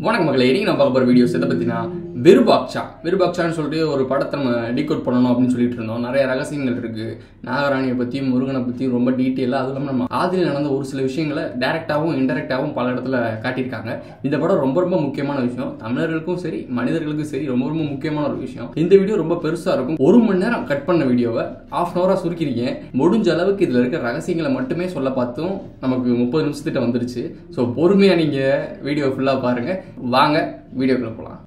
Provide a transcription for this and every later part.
வணக்கம் மக்களை இன்னைக்கு நான் பார்க்க போகிற வீடியோஸ் எதை பற்றினா விருபாக்ஷா விருபாக்ஷான்னு சொல்லிட்டு ஒரு படத்தை நம்ம டீகோட் பண்ணணும் அப்படின்னு சொல்லிட்டு இருந்தோம் நிறைய ரகசியங்கள் இருக்குது நாகராணியை பற்றியும் முருகனை பற்றியும் ரொம்ப டீட்டெயிலாக அதுவும் இல்லாமல் நம்ம ஆதியில் நடந்த ஒரு சில விஷயங்களை டேரெக்டாகவும் இன்டெரக்டாகவும் பல இடத்துல காட்டியிருக்காங்க இந்த படம் ரொம்ப ரொம்ப முக்கியமான விஷயம் தமிழர்களுக்கும் சரி மனிதர்களுக்கும் சரி ரொம்ப ரொம்ப முக்கியமான ஒரு விஷயம் இந்த வீடியோ ரொம்ப பெருசாக இருக்கும் ஒரு மணி நேரம் கட் பண்ண வீடியோவை ஆஃப் அன் ஹவராக சுருக்கிருக்கேன் முடிஞ்ச அளவுக்கு இதில் இருக்க ரகசியங்களை மட்டுமே சொல்ல பார்த்தும் நமக்கு முப்பது நிமிஷத்திட்ட வந்துருச்சு ஸோ பொறுமையாக நீங்கள் வீடியோ ஃபுல்லாக பாருங்கள் வாங்க வீடியோக்குள்ள போகலாம்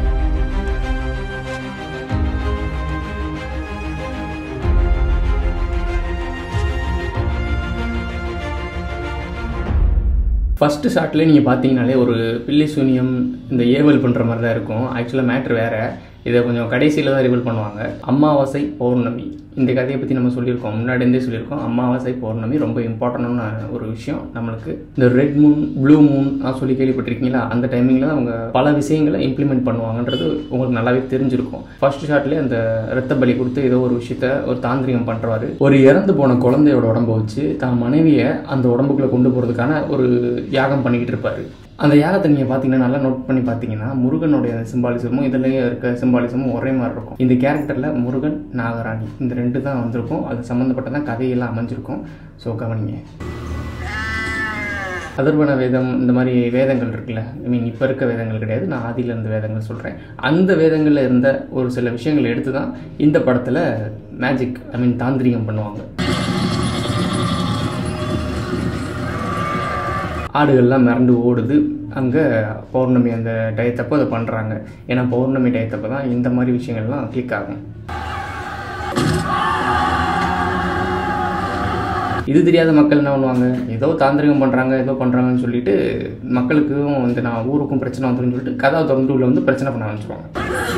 ஃபஸ்ட்டு ஷாட்லேயே நீங்கள் பார்த்தீங்கனாலே ஒரு பில்லி சூனியம் இந்த ஏவல் பண்ணுற மாதிரி தான் இருக்கும் ஆக்சுவலாக மேட்ரு வேறு இதை கொஞ்சம் கடைசியில் தான் ரிவீல் பண்ணுவாங்க அமாவாசை பௌர்ணமி இந்த கதையை பற்றி நம்ம சொல்லியிருக்கோம் முன்னாடி இருந்தே சொல்லியிருக்கோம் அமாவாசை பௌர்ணமி ரொம்ப இம்பார்ட்டண்டான ஒரு விஷயம் நம்மளுக்கு இந்த ரெட் மூன் ப்ளூ மூன் சொல்லி கேள்விப்பட்டிருக்கீங்களா அந்த டைமிங்கில் அவங்க பல விஷயங்களை இம்ப்ளிமெண்ட் பண்ணுவாங்கன்றது உங்களுக்கு நல்லாவே தெரிஞ்சிருக்கும் ஃபர்ஸ்ட் ஷாட்லேயே அந்த ரத்த பலி கொடுத்து ஏதோ ஒரு விஷயத்த ஒரு தாந்திரிகம் பண்ணுறாரு ஒரு இறந்து போன குழந்தையோட உடம்ப வச்சு தான் மனைவியை அந்த உடம்புக்குள்ளே கொண்டு போகிறதுக்கான ஒரு யாகம் பண்ணிக்கிட்டு இருப்பாரு அந்த யாகத்தை நீங்கள் பார்த்தீங்கன்னா நல்லா நோட் பண்ணி பார்த்தீங்கன்னா முருகனுடைய சிம்பாலிசமும் இதுலேயே இருக்க சிம்பாலிசமும் ஒரே மாதிரி இருக்கும் இந்த கேரக்டரில் முருகன் நாகராணி இந்த ரெண்டு தான் வந்திருக்கும் அது சம்மந்தப்பட்டதான் கதையெல்லாம் அமைஞ்சிருக்கும் ஸோ கவனிங்க அதர்வன வேதம் இந்த மாதிரி வேதங்கள் இருக்குல்ல ஐ மீன் இப்போ இருக்க வேதங்கள் கிடையாது நான் ஆதியில் இருந்த வேதங்கள் சொல்கிறேன் அந்த வேதங்களில் இருந்த ஒரு சில விஷயங்களை எடுத்து தான் இந்த படத்தில் மேஜிக் ஐ மீன் தாந்திரிகம் பண்ணுவாங்க ஆடுகள்லாம் மிரண்டு ஓடுது அங்கே பௌர்ணமி அந்த டயத்தப்போ அதை பண்ணுறாங்க ஏன்னா பௌர்ணமி டயத்தப்போ தான் இந்த மாதிரி விஷயங்கள்லாம் கிளிக் ஆகும் இது தெரியாத மக்கள் என்ன பண்ணுவாங்க ஏதோ தாந்திரிகம் பண்ணுறாங்க ஏதோ பண்ணுறாங்கன்னு சொல்லிட்டு மக்களுக்கும் வந்து நான் ஊருக்கும் பிரச்சனை வந்துடும் சொல்லிட்டு கதவை திறந்து உள்ள வந்து பிரச்சனை பண்ண ஆரம்பிச்சிருவாங்க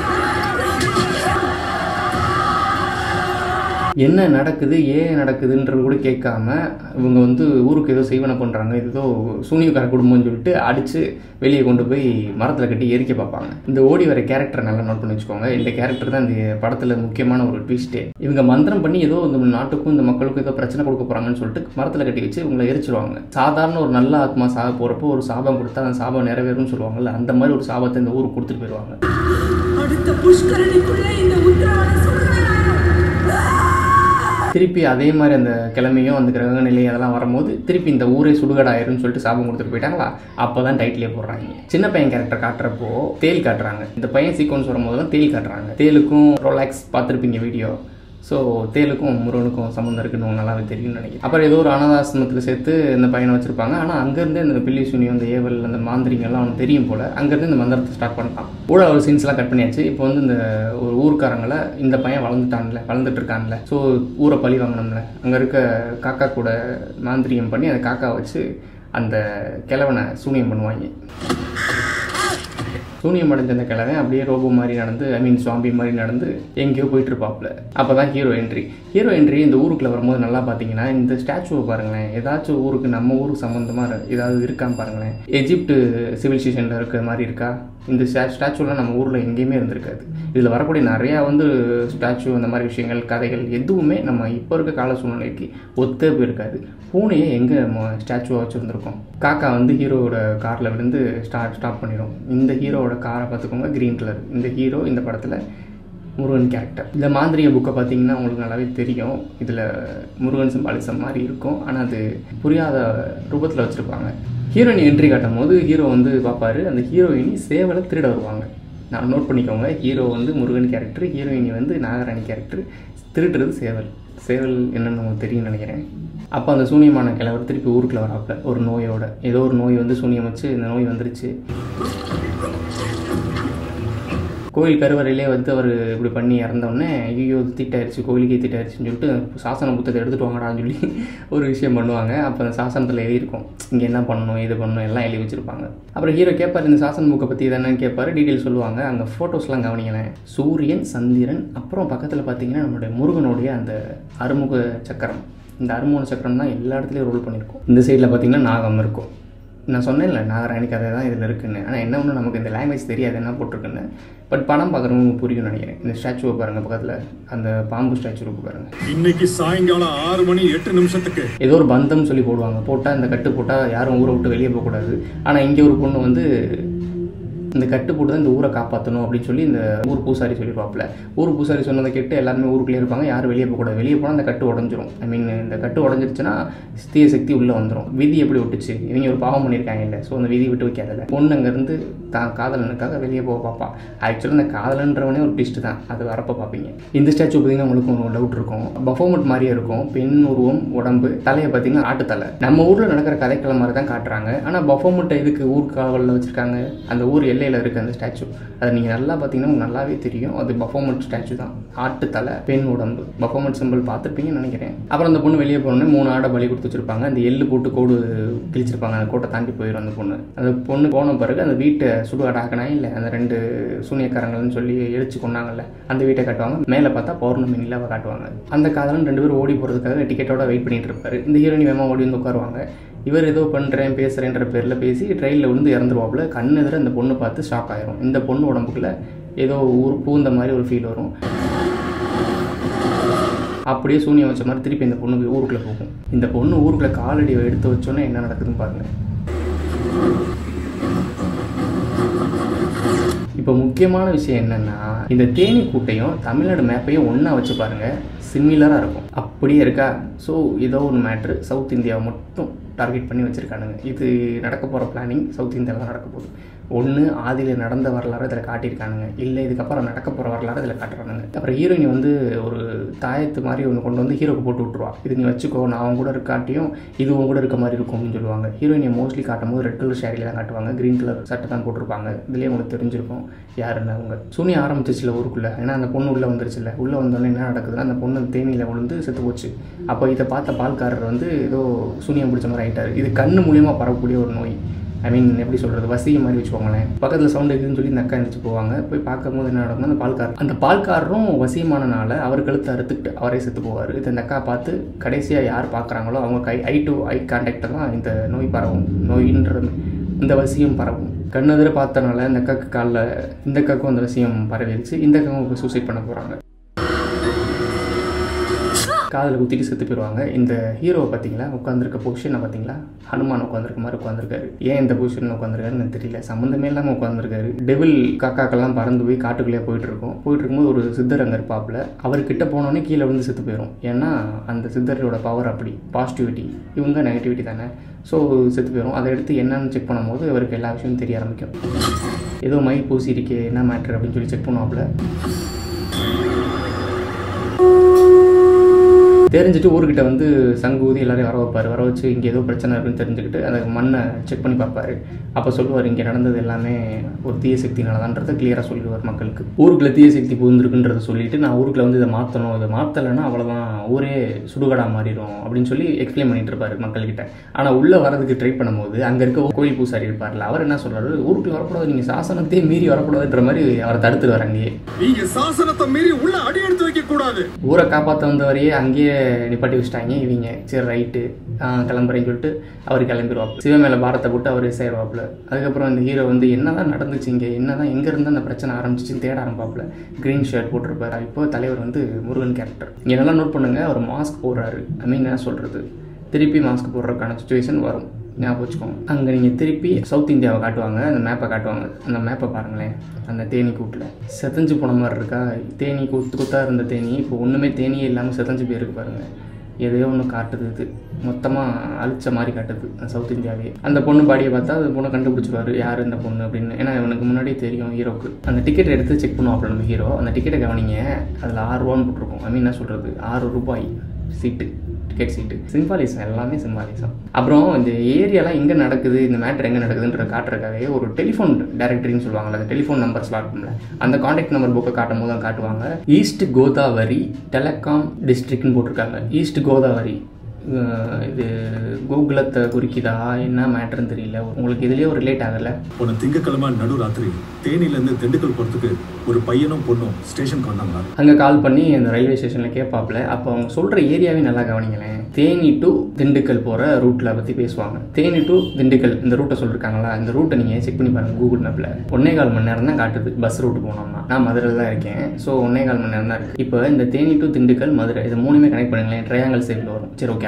என்ன நடக்குது ஏன் நடக்குதுன்றது கூட கேட்காம இவங்க வந்து ஊருக்கு ஏதோ செய்வனை பண்ணுறாங்க இது ஏதோ சூனியக்கார குடும்பம்னு சொல்லிட்டு அடித்து வெளியே கொண்டு போய் மரத்தில் கட்டி எரிக்க பார்ப்பாங்க இந்த ஓடி வர கேரக்டரை நல்லா நோட் பண்ணி வச்சுக்கோங்க இந்த கேரக்டர் தான் இந்த படத்தில் முக்கியமான ஒரு ட்விஸ்ட்டே இவங்க மந்திரம் பண்ணி ஏதோ இந்த நாட்டுக்கும் இந்த மக்களுக்கும் ஏதோ பிரச்சனை கொடுக்க போகிறாங்கன்னு சொல்லிட்டு மரத்தில் கட்டி வச்சு இவங்களை எரிச்சிருவாங்க சாதாரண ஒரு நல்ல ஆத்மா சாக போகிறப்போ ஒரு சாபம் கொடுத்தா அந்த சாபம் நிறைவேறும்னு சொல்லுவாங்கல்ல அந்த மாதிரி ஒரு சாபத்தை இந்த ஊருக்கு கொடுத்துட்டு போயிடுவாங்க அடுத்த புஷ்கரணிக்குள்ள இந்த உத்தரவாதம் சொல்றேன் திருப்பி அதே மாதிரி அந்த கிழமையும் அந்த கிரக நிலை அதெல்லாம் வரும்போது திருப்பி இந்த ஊரே சுடுகாடாயிரும்னு சொல்லிட்டு சாபம் கொடுத்துட்டு போயிட்டாங்களா அப்போ தான் டைட்டிலே போடுறாங்க சின்ன பையன் கேரக்டர் காட்டுறப்போ தேல் காட்டுறாங்க இந்த பையன் சீக்வன்ஸ் வரும்போதெல்லாம் தேல் காட்டுறாங்க தேலுக்கும் ரோலாக்ஸ் பார்த்துருப்பீங்க வீடியோ ஸோ தேலுக்கும் முருகனுக்கும் சம்மந்தம் இருக்குன்னு உங்களுக்கு நல்லாவே தெரியும்னு நினைக்கிறேன் அப்புறம் ஏதோ ஒரு அனாதாசிரமத்தில் சேர்த்து இந்த பையனை வச்சிருப்பாங்க ஆனால் அங்கேருந்தே இந்த பில்லி சுனியம் இந்த ஏவல் அந்த மாந்திரிங்கெல்லாம் அவனுக்கு தெரியும் போல் அங்கேருந்து இந்த மந்திரத்தை ஸ்டார்ட் பண்ணலாம் கூட ஒரு சீன்ஸ்லாம் கட் பண்ணியாச்சு இப்போ வந்து இந்த ஒரு ஊர்க்காரங்களை இந்த பையன் வளர்ந்துட்டான்ல வளர்ந்துட்டு இருக்கான்ல ஸோ ஊரை பழி வாங்கணும்ல அங்கே இருக்க காக்கா கூட மாந்திரியம் பண்ணி அந்த காக்கா வச்சு அந்த கிழவனை சூனியம் பண்ணுவாங்க சூனியம் அடைஞ்ச அந்த கிழமை அப்படியே ரோபோ மாதிரி நடந்து ஐ மீன் சுவாம்பி மாதிரி நடந்து எங்கேயோ போயிட்டு இருப்பாப்ல அப்போ தான் ஹீரோ என்ட்ரி ஹீரோ என்ட்ரி இந்த ஊருக்குள்ள வரும்போது நல்லா பார்த்தீங்கன்னா இந்த ஸ்டாச்சுவை பாருங்களேன் ஏதாச்சும் ஊருக்கு நம்ம ஊருக்கு சம்மந்தமாக ஏதாவது இருக்கான்னு பாருங்களேன் எஜிப்டு சிவிலைசேஷனில் இருக்கிற மாதிரி இருக்கா இந்த ஸ்டா ஸ்டாச்சுலாம் நம்ம ஊரில் எங்கேயுமே இருந்திருக்காது இதில் வரக்கூடிய நிறையா வந்து ஸ்டாச்சு அந்த மாதிரி விஷயங்கள் கதைகள் எதுவுமே நம்ம இப்போ இருக்க கால சூழ்நிலைக்கு ஒத்தே போயிருக்காது பூனையை எங்கே ஸ்டாச்சுவாக வச்சுருந்துருக்கோம் காக்கா வந்து ஹீரோவோட காரில் விழுந்து ஸ்டார்ட் ஸ்டாப் பண்ணிடும் இந்த ஹீரோவோட காரை பார்த்துக்கோங்க க்ரீன் கலர் இந்த ஹீரோ இந்த படத்தில் முருகன் கேரக்டர் இந்த மாந்திரிக புக்கை பார்த்தீங்கன்னா உங்களுக்கு நல்லாவே தெரியும் இதில் முருகன் சிம்பாலிசம் மாதிரி இருக்கும் ஆனால் அது புரியாத ரூபத்தில் வச்சுருப்பாங்க ஹீரோயின் என்ட்ரி காட்டும் போது ஹீரோ வந்து பார்ப்பாரு அந்த ஹீரோயினி சேவலை திருட வருவாங்க நான் நோட் பண்ணிக்கோங்க ஹீரோ வந்து முருகன் கேரக்டர் ஹீரோயினி வந்து நாகராணி கேரக்டர் திருடுறது சேவல் சேவல் என்னன்னு உங்களுக்கு தெரியும்னு நினைக்கிறேன் அப்போ அந்த சூனியமான கிழவர் திருப்பி ஊருக்குள்ள வராப்புல ஒரு நோயோட ஏதோ ஒரு நோய் வந்து சூனியம் வச்சு இந்த நோய் வந்துருச்சு கோயில் கருவறையிலே வந்து அவர் இப்படி பண்ணி இறந்தோடனே ஐயோ தீட்டாயிருச்சு கோயிலுக்கே தீட்டாயிருச்சுன்னு சொல்லிட்டு சாசன புத்தகத்தை எடுத்துட்டு வாங்கடான்னு சொல்லி ஒரு விஷயம் பண்ணுவாங்க அப்போ அந்த சாசனத்தில் எழுதியிருக்கும் இங்கே என்ன பண்ணணும் இது பண்ணணும் எல்லாம் எழுதி வச்சுருப்பாங்க அப்புறம் ஹீரோ கேட்பார் இந்த சாசன புக்கை பற்றி என்னன்னு கேட்பாரு டீட்டெயில் சொல்லுவாங்க அங்கே ஃபோட்டோஸ்லாம் கவனிங்களேன் சூரியன் சந்திரன் அப்புறம் பக்கத்தில் பார்த்தீங்கன்னா நம்மளுடைய முருகனுடைய அந்த அறுமுக சக்கரம் இந்த அறுமுக சக்கரம் தான் எல்லா இடத்துலையும் ரோல் பண்ணியிருக்கும் இந்த சைடில் பார்த்தீங்கன்னா நாகம் இருக்கும் நான் சொன்னேன்ல நாகராணி கதை தான் இதில் இருக்குன்னு ஆனால் என்ன ஒன்று நமக்கு இந்த லாங்குவேஜ் தெரியாது என்ன போட்டிருக்குன்னு பட் படம் பார்க்குறவங்க புரியும் நினைக்கிறேன் இந்த ஸ்டாச்சுவை பாருங்கள் பக்கத்தில் அந்த பாம்பு ஸ்டாச்சு இருக்கு பாருங்கள் இன்னைக்கு சாயங்காலம் ஆறு மணி எட்டு நிமிஷத்துக்கு ஏதோ ஒரு பந்தம் சொல்லி போடுவாங்க போட்டால் இந்த கட்டு போட்டால் யாரும் ஊரை விட்டு வெளியே போகக்கூடாது ஆனால் இங்கே ஒரு பொண்ணு வந்து இந்த கட்டு போட்டு தான் இந்த ஊரை காப்பாற்றணும் அப்படின்னு சொல்லி இந்த ஊர் பூசாரி சொல்லிடுவாப்புல ஊர் பூசாரி சொன்னதை கேட்டு எல்லாருமே ஊருக்குள்ளே இருப்பாங்க யாரும் வெளியே போகக்கூடாது வெளியே போனால் அந்த கட்டு உடஞ்சிரும் ஐ மீன் இந்த கட்டு உடஞ்சிருச்சுன்னா தீய சக்தி உள்ளே வந்துடும் விதி எப்படி விட்டுச்சு இவங்க ஒரு பாவம் பண்ணியிருக்காங்க இல்லை ஸோ அந்த விதி விட்டு வைக்காதில்ல பொண்ணு அங்கேருந்து தான் காதலனுக்காக வெளியே போக பார்ப்பா ஆக்சுவலாக இந்த காதலன்றவனே ஒரு ட்விஸ்ட் தான் அது வரப்போ பார்ப்பீங்க இந்த ஸ்டாச்சு பார்த்தீங்கன்னா உங்களுக்கு ஒரு டவுட் இருக்கும் பஃபோமெட் மாதிரியே இருக்கும் பெண் உருவம் உடம்பு தலையை பார்த்தீங்கன்னா ஆட்டுத்தலை நம்ம ஊரில் நடக்கிற கதைக்களம் மாதிரி தான் காட்டுறாங்க ஆனால் பஃபோமெட்டை இதுக்கு ஊர் காவலில் வச்சுருக்காங்க அந்த ஊர் எல்லையில் இருக்குது அந்த ஸ்டாச்சு அதை நீங்கள் நல்லா பார்த்தீங்கன்னா உங்களுக்கு நல்லாவே தெரியும் அது பஃபோமெட் ஸ்டாச்சு தான் ஆட்டுத்தலை பெண் உடம்பு பஃபோமெட் சிம்பிள் பார்த்துருப்பீங்கன்னு நினைக்கிறேன் அப்புறம் அந்த பொண்ணு வெளியே போனோடனே மூணு ஆடை பலி கொடுத்து வச்சிருப்பாங்க அந்த எள்ளு போட்டு கோடு கிழிச்சிருப்பாங்க அந்த கோட்டை தாண்டி போயிடும் அந்த பொண்ணு அந்த பொண்ணு போன பிறகு அந்த வீட்டை சுடுகாடாக்கனா இல்லை அந்த ரெண்டு சூனியக்காரங்கள்னு சொல்லி எரிச்சு கொண்டாங்கல்ல அந்த வீட்டை காட்டுவாங்க மேலே பார்த்தா பௌர்ணமி நிலாவை காட்டுவாங்க அந்த காதலன் ரெண்டு பேரும் ஓடி போகிறதுக்காக டிக்கெட்டோட வெயிட் பண்ணிட்டு இருப்பாரு இந்த ஹீரோயின் வேமா ஓடி வந்து உட்காருவாங்க இவர் ஏதோ பண்ணுறேன் பேசுகிறேன்ற பேரில் பேசி ட்ரெயினில் விழுந்து இறந்துருவாப்புல கண்ணு எதிர அந்த பொண்ணு பார்த்து ஷாக் ஆயிரும் இந்த பொண்ணு உடம்புக்குள்ள ஏதோ ஊர் பூந்த மாதிரி ஒரு ஃபீல் வரும் அப்படியே சூனியம் வச்ச மாதிரி திருப்பி இந்த பொண்ணு ஊருக்குள்ளே போகும் இந்த பொண்ணு ஊருக்குள்ளே காலடி எடுத்து வச்சோன்னே என்ன நடக்குதுன்னு பாருங்க இப்போ முக்கியமான விஷயம் என்னென்னா இந்த தேனி கூட்டையும் தமிழ்நாடு மேப்பையும் ஒன்றா வச்சு பாருங்கள் சிமிலராக இருக்கும் அப்படியே இருக்கா ஸோ ஏதோ ஒரு மேட்ரு சவுத் இந்தியாவை மட்டும் டார்கெட் பண்ணி வச்சுருக்கானுங்க இது நடக்க போகிற பிளானிங் சவுத் இந்தியாவில் தான் நடக்க போகுது ஒன்று ஆதியில் நடந்த வரலாறு இதில் காட்டியிருக்கானுங்க இல்லை இதுக்கப்புறம் நடக்க போகிற வரலாறு இதில் காட்டுறானுங்க அப்புறம் ஹீரோயின் வந்து ஒரு தாயத்து மாதிரி ஒன்று கொண்டு வந்து ஹீரோக்கு போட்டு விட்ருவா இது நீ வச்சுக்கோ நான் அவன் கூட இருக்காட்டியும் இது உன் கூட இருக்க மாதிரி இருக்கும் அப்படின்னு சொல்லுவாங்க ஹீரோயினை மோஸ்ட்லி காட்டும் போது ரெட் கலர் ஷேரியில் தான் காட்டுவாங்க க்ரீன் கலர் சட்டை தான் போட்டிருப்பாங்க இதுலேயே உங்களுக்கு தெரிஞ்சிருக்கும் யாருன்னு அவங்க சூனியம் ஆரம்பிச்சிச்சுல ஊருக்குள்ளே ஏன்னா அந்த பொண்ணு உள்ளே வந்துருச்சுல உள்ளே வந்தோடனே என்ன நடக்குதுன்னா அந்த பொண்ணு தேனியில் விழுந்து செத்து போச்சு அப்போ இதை பார்த்த பால்காரர் வந்து ஏதோ சூனியம் பிடிச்ச மாதிரி ஆகிட்டார் இது கண்ணு மூலியமாக பரவக்கூடிய ஒரு நோய் ஐ மீன் எப்படி சொல்கிறது வசிய மாதிரி வச்சுக்கோங்களேன் பக்கத்தில் சவுண்ட் இருக்குதுன்னு சொல்லி இந்த அக்கா எழுந்திரிச்சு போவாங்க போய் பார்க்கும்போது என்ன நடக்கும்னா அந்த பால்காரர் அந்த பால்காரரும் வசியமானனால அவர் கழுத்தை அறுத்துக்கிட்டு அவரே செத்து போவார் இது இந்த அக்கா பார்த்து கடைசியாக யார் பார்க்குறாங்களோ அவங்க கை ஐ டு ஐ கான்டாக்டில் தான் இந்த நோய் பரவும் நோயின்றது இந்த வசியம் பரவும் கண்ணெதிர பார்த்தனால இந்த அக்காக்கு காலில் இந்த அக்காக்கும் அந்த விஷயம் பரவிடுச்சு இந்த அக்காவும் இப்போ சூசைட் பண்ண போகிறாங்க காதில் குத்திட்டு செத்து போயிடுவாங்க இந்த ஹீரோவை பார்த்தீங்களா உட்காந்துருக்க பொசிஷனை பார்த்தீங்களா ஹனுமான் உட்காந்துருக்க மாதிரி உட்காந்துருக்காரு ஏன் இந்த பொசிஷனில் உட்காந்துருக்காருன்னு எனக்கு தெரியல சம்மந்தமே இல்லாமல் உட்காந்துருக்காரு டெவில் காக்காக்கெல்லாம் பறந்து போய் காட்டுக்குள்ளேயே போயிட்டு இருக்கும் போயிட்டு இருக்கும்போது ஒரு சித்தர் அங்கே இருப்பாப்புல அவர்கிட்ட போனோடனே கீழே விழுந்து செத்து போயிடும் ஏன்னா அந்த சித்தரோட பவர் அப்படி பாசிட்டிவிட்டி இவங்க நெகட்டிவிட்டி தானே ஸோ செத்து போயிடும் அதை எடுத்து என்னன்னு செக் பண்ணும்போது அவருக்கு எல்லா விஷயமும் தெரிய ஆரம்பிக்கும் ஏதோ மை பூசி இருக்கே என்ன மேட்ரு அப்படின்னு சொல்லி செக் பண்ணுவாப்புல தெரிஞ்சுட்டு ஊர்கிட்ட வந்து சங்கு ஊதி எல்லாரையும் வர வைப்பார் வர வச்சு இங்கே ஏதோ பிரச்சனை இருக்குன்னு தெரிஞ்சுக்கிட்டு அந்த மண்ணை செக் பண்ணி பார்ப்பாரு அப்போ சொல்லுவார் இங்கே நடந்தது எல்லாமே ஒரு தீய சக்தினால தான்றதை கிளியராக சொல்லிடுவார் மக்களுக்கு ஊருக்குள்ள தீய சக்தி புகுந்திருக்குன்றதை சொல்லிட்டு நான் ஊருக்குள்ள வந்து இதை மாற்றணும் இதை மாற்றலைன்னா அவ்வளோதான் ஊரே சுடுகாடா மாறிடும் அப்படின்னு சொல்லி எக்ஸ்பிளைன் பண்ணிட்டு இருப்பாரு மக்கள்கிட்ட ஆனால் உள்ளே வரதுக்கு ட்ரை பண்ணும்போது அங்கே இருக்க கோயில் பூசாரி இருப்பார்ல அவர் என்ன சொல்றாரு ஊருக்குள்ள வரக்கூடாது நீங்கள் சாசனத்தையே மீறி வரக்கூடாதுன்ற மாதிரி அவரை தடுத்துடுவார் அங்கேயே நீங்க சாசனத்தை மீறி உள்ள அடி எடுத்து வைக்க கூடாது ஊரை காப்பாற்ற வந்தவரையே அங்கேயே நிப்பாட்டி வச்சிட்டாங்க இவங்க சரி ரைட்டு கிளம்புறேன்னு சொல்லிட்டு அவர் கிளம்பிடுவாப்புல சிவ மேலே பாரத்தை போட்டு அவர் சேருவாப்புல அதுக்கப்புறம் இந்த ஹீரோ வந்து என்னதான் நடந்துச்சு இங்கே என்னதான் எங்க இருந்து அந்த பிரச்சனை ஆரம்பிச்சிச்சுன்னு தேட ஆரம்பிப்பாப்புல க்ரீன் ஷர்ட் போட்டிருப்பாரு இப்போ தலைவர் வந்து முருகன் கேரக்டர் இங்கே நல்லா நோட் பண்ணுங்க அவர் மாஸ்க் போடுறாரு ஐ மீன் என்ன சொல்றது திருப்பி மாஸ்க் போடுறதுக்கான சுச்சுவேஷன் வரும் ஞாபகம் வச்சுக்கோங்க அங்கே நீங்கள் திருப்பி சவுத் இந்தியாவை காட்டுவாங்க அந்த மேப்பை காட்டுவாங்க அந்த மேப்பை பாருங்களேன் அந்த தேனி கூட்டில் செதஞ்சு போன மாதிரி இருக்கா தேனி குத்து குத்தாக இருந்த தேனி இப்போ ஒன்றுமே தேனியே இல்லாமல் செதஞ்சு போயிருக்கு பாருங்கள் எதையோ ஒன்று காட்டுது இது மொத்தமாக அழிச்ச மாதிரி காட்டுது அந்த சவுத் இந்தியாவே அந்த பொண்ணு பாடியை பார்த்தா அந்த பொண்ணை கண்டுபிடிச்சிருவாரு யார் இந்த பொண்ணு அப்படின்னு ஏன்னா இவனுக்கு முன்னாடியே தெரியும் ஹீரோக்கு அந்த டிக்கெட் எடுத்து செக் பண்ணுவாப்புல நம்ம ஹீரோ அந்த டிக்கெட்டை கவனிங்க அதில் ஆறு ரூபான்னு போட்டிருக்கோம் ஐ மீன் என்ன சொல்கிறது ஆறு ரூபாய் சீட்டு டிக்கெட் சீட்டு சிம்பாலிசம் எல்லாமே சிம்பாலிசம் அப்புறம் இந்த ஏரியாலாம் எங்கே நடக்குது இந்த மேட்ரு எங்கே நடக்குதுன்ற காட்டுறதுக்காகவே ஒரு டெலிஃபோன் டைரக்டரின்னு சொல்லுவாங்கல்ல அந்த டெலிஃபோன் நம்பர் ஸ்லாட் பண்ணல அந்த காண்டாக்ட் நம்பர் புக்கை காட்டும் போது தான் காட்டுவாங்க ஈஸ்ட் கோதாவரி டெலகாம் டிஸ்ட்ரிக்ட்னு போட்டிருக்காங்க ஈஸ்ட் கோதாவரி அஹ் இது கோகுலத்தை குறிக்குதா என்ன மேட்ருன்னு தெரியல உங்களுக்கு இதுலேயே ஒரு ரிலேட் ஆகலை போன திங்கக்கிழமை நடுராத்திரி தேனில இருந்து திண்டுக்கல் போறதுக்கு ஒரு பையனும் பொண்ணும் ஸ்டேஷனுக்கு வந்தாங்களா அங்கே கால் பண்ணி அந்த ரயில்வே ஸ்டேஷனில் கேட்பாப்புல அப்போ அவங்க சொல்கிற ஏரியாவே நல்லா கவனிங்களேன் தேனி டு திண்டுக்கல் போகிற ரூட்டில் பற்றி பேசுவாங்க தேனி டு திண்டுக்கல் இந்த ரூட்டை சொல்லியிருக்காங்களா இந்த ரூட்டை நீங்கள் செக் பண்ணி பாருங்கள் கூகுள் மேப்பில் ஒன்னே கால் மணி நேரம் தான் காட்டுது பஸ் ரூட் போனோம்னா நான் மதுரையில் தான் இருக்கேன் ஸோ ஒன்னே கால் மணி நேரம் தான் இருக்குது இப்போ இந்த தேனி டு திண்டுக்கல் மதுரை இது மூணுமே கனெக்ட் பண்ணுங்களேன் ட்ரையாங்கல் சைடில் வரும் சரி ஓகே அதை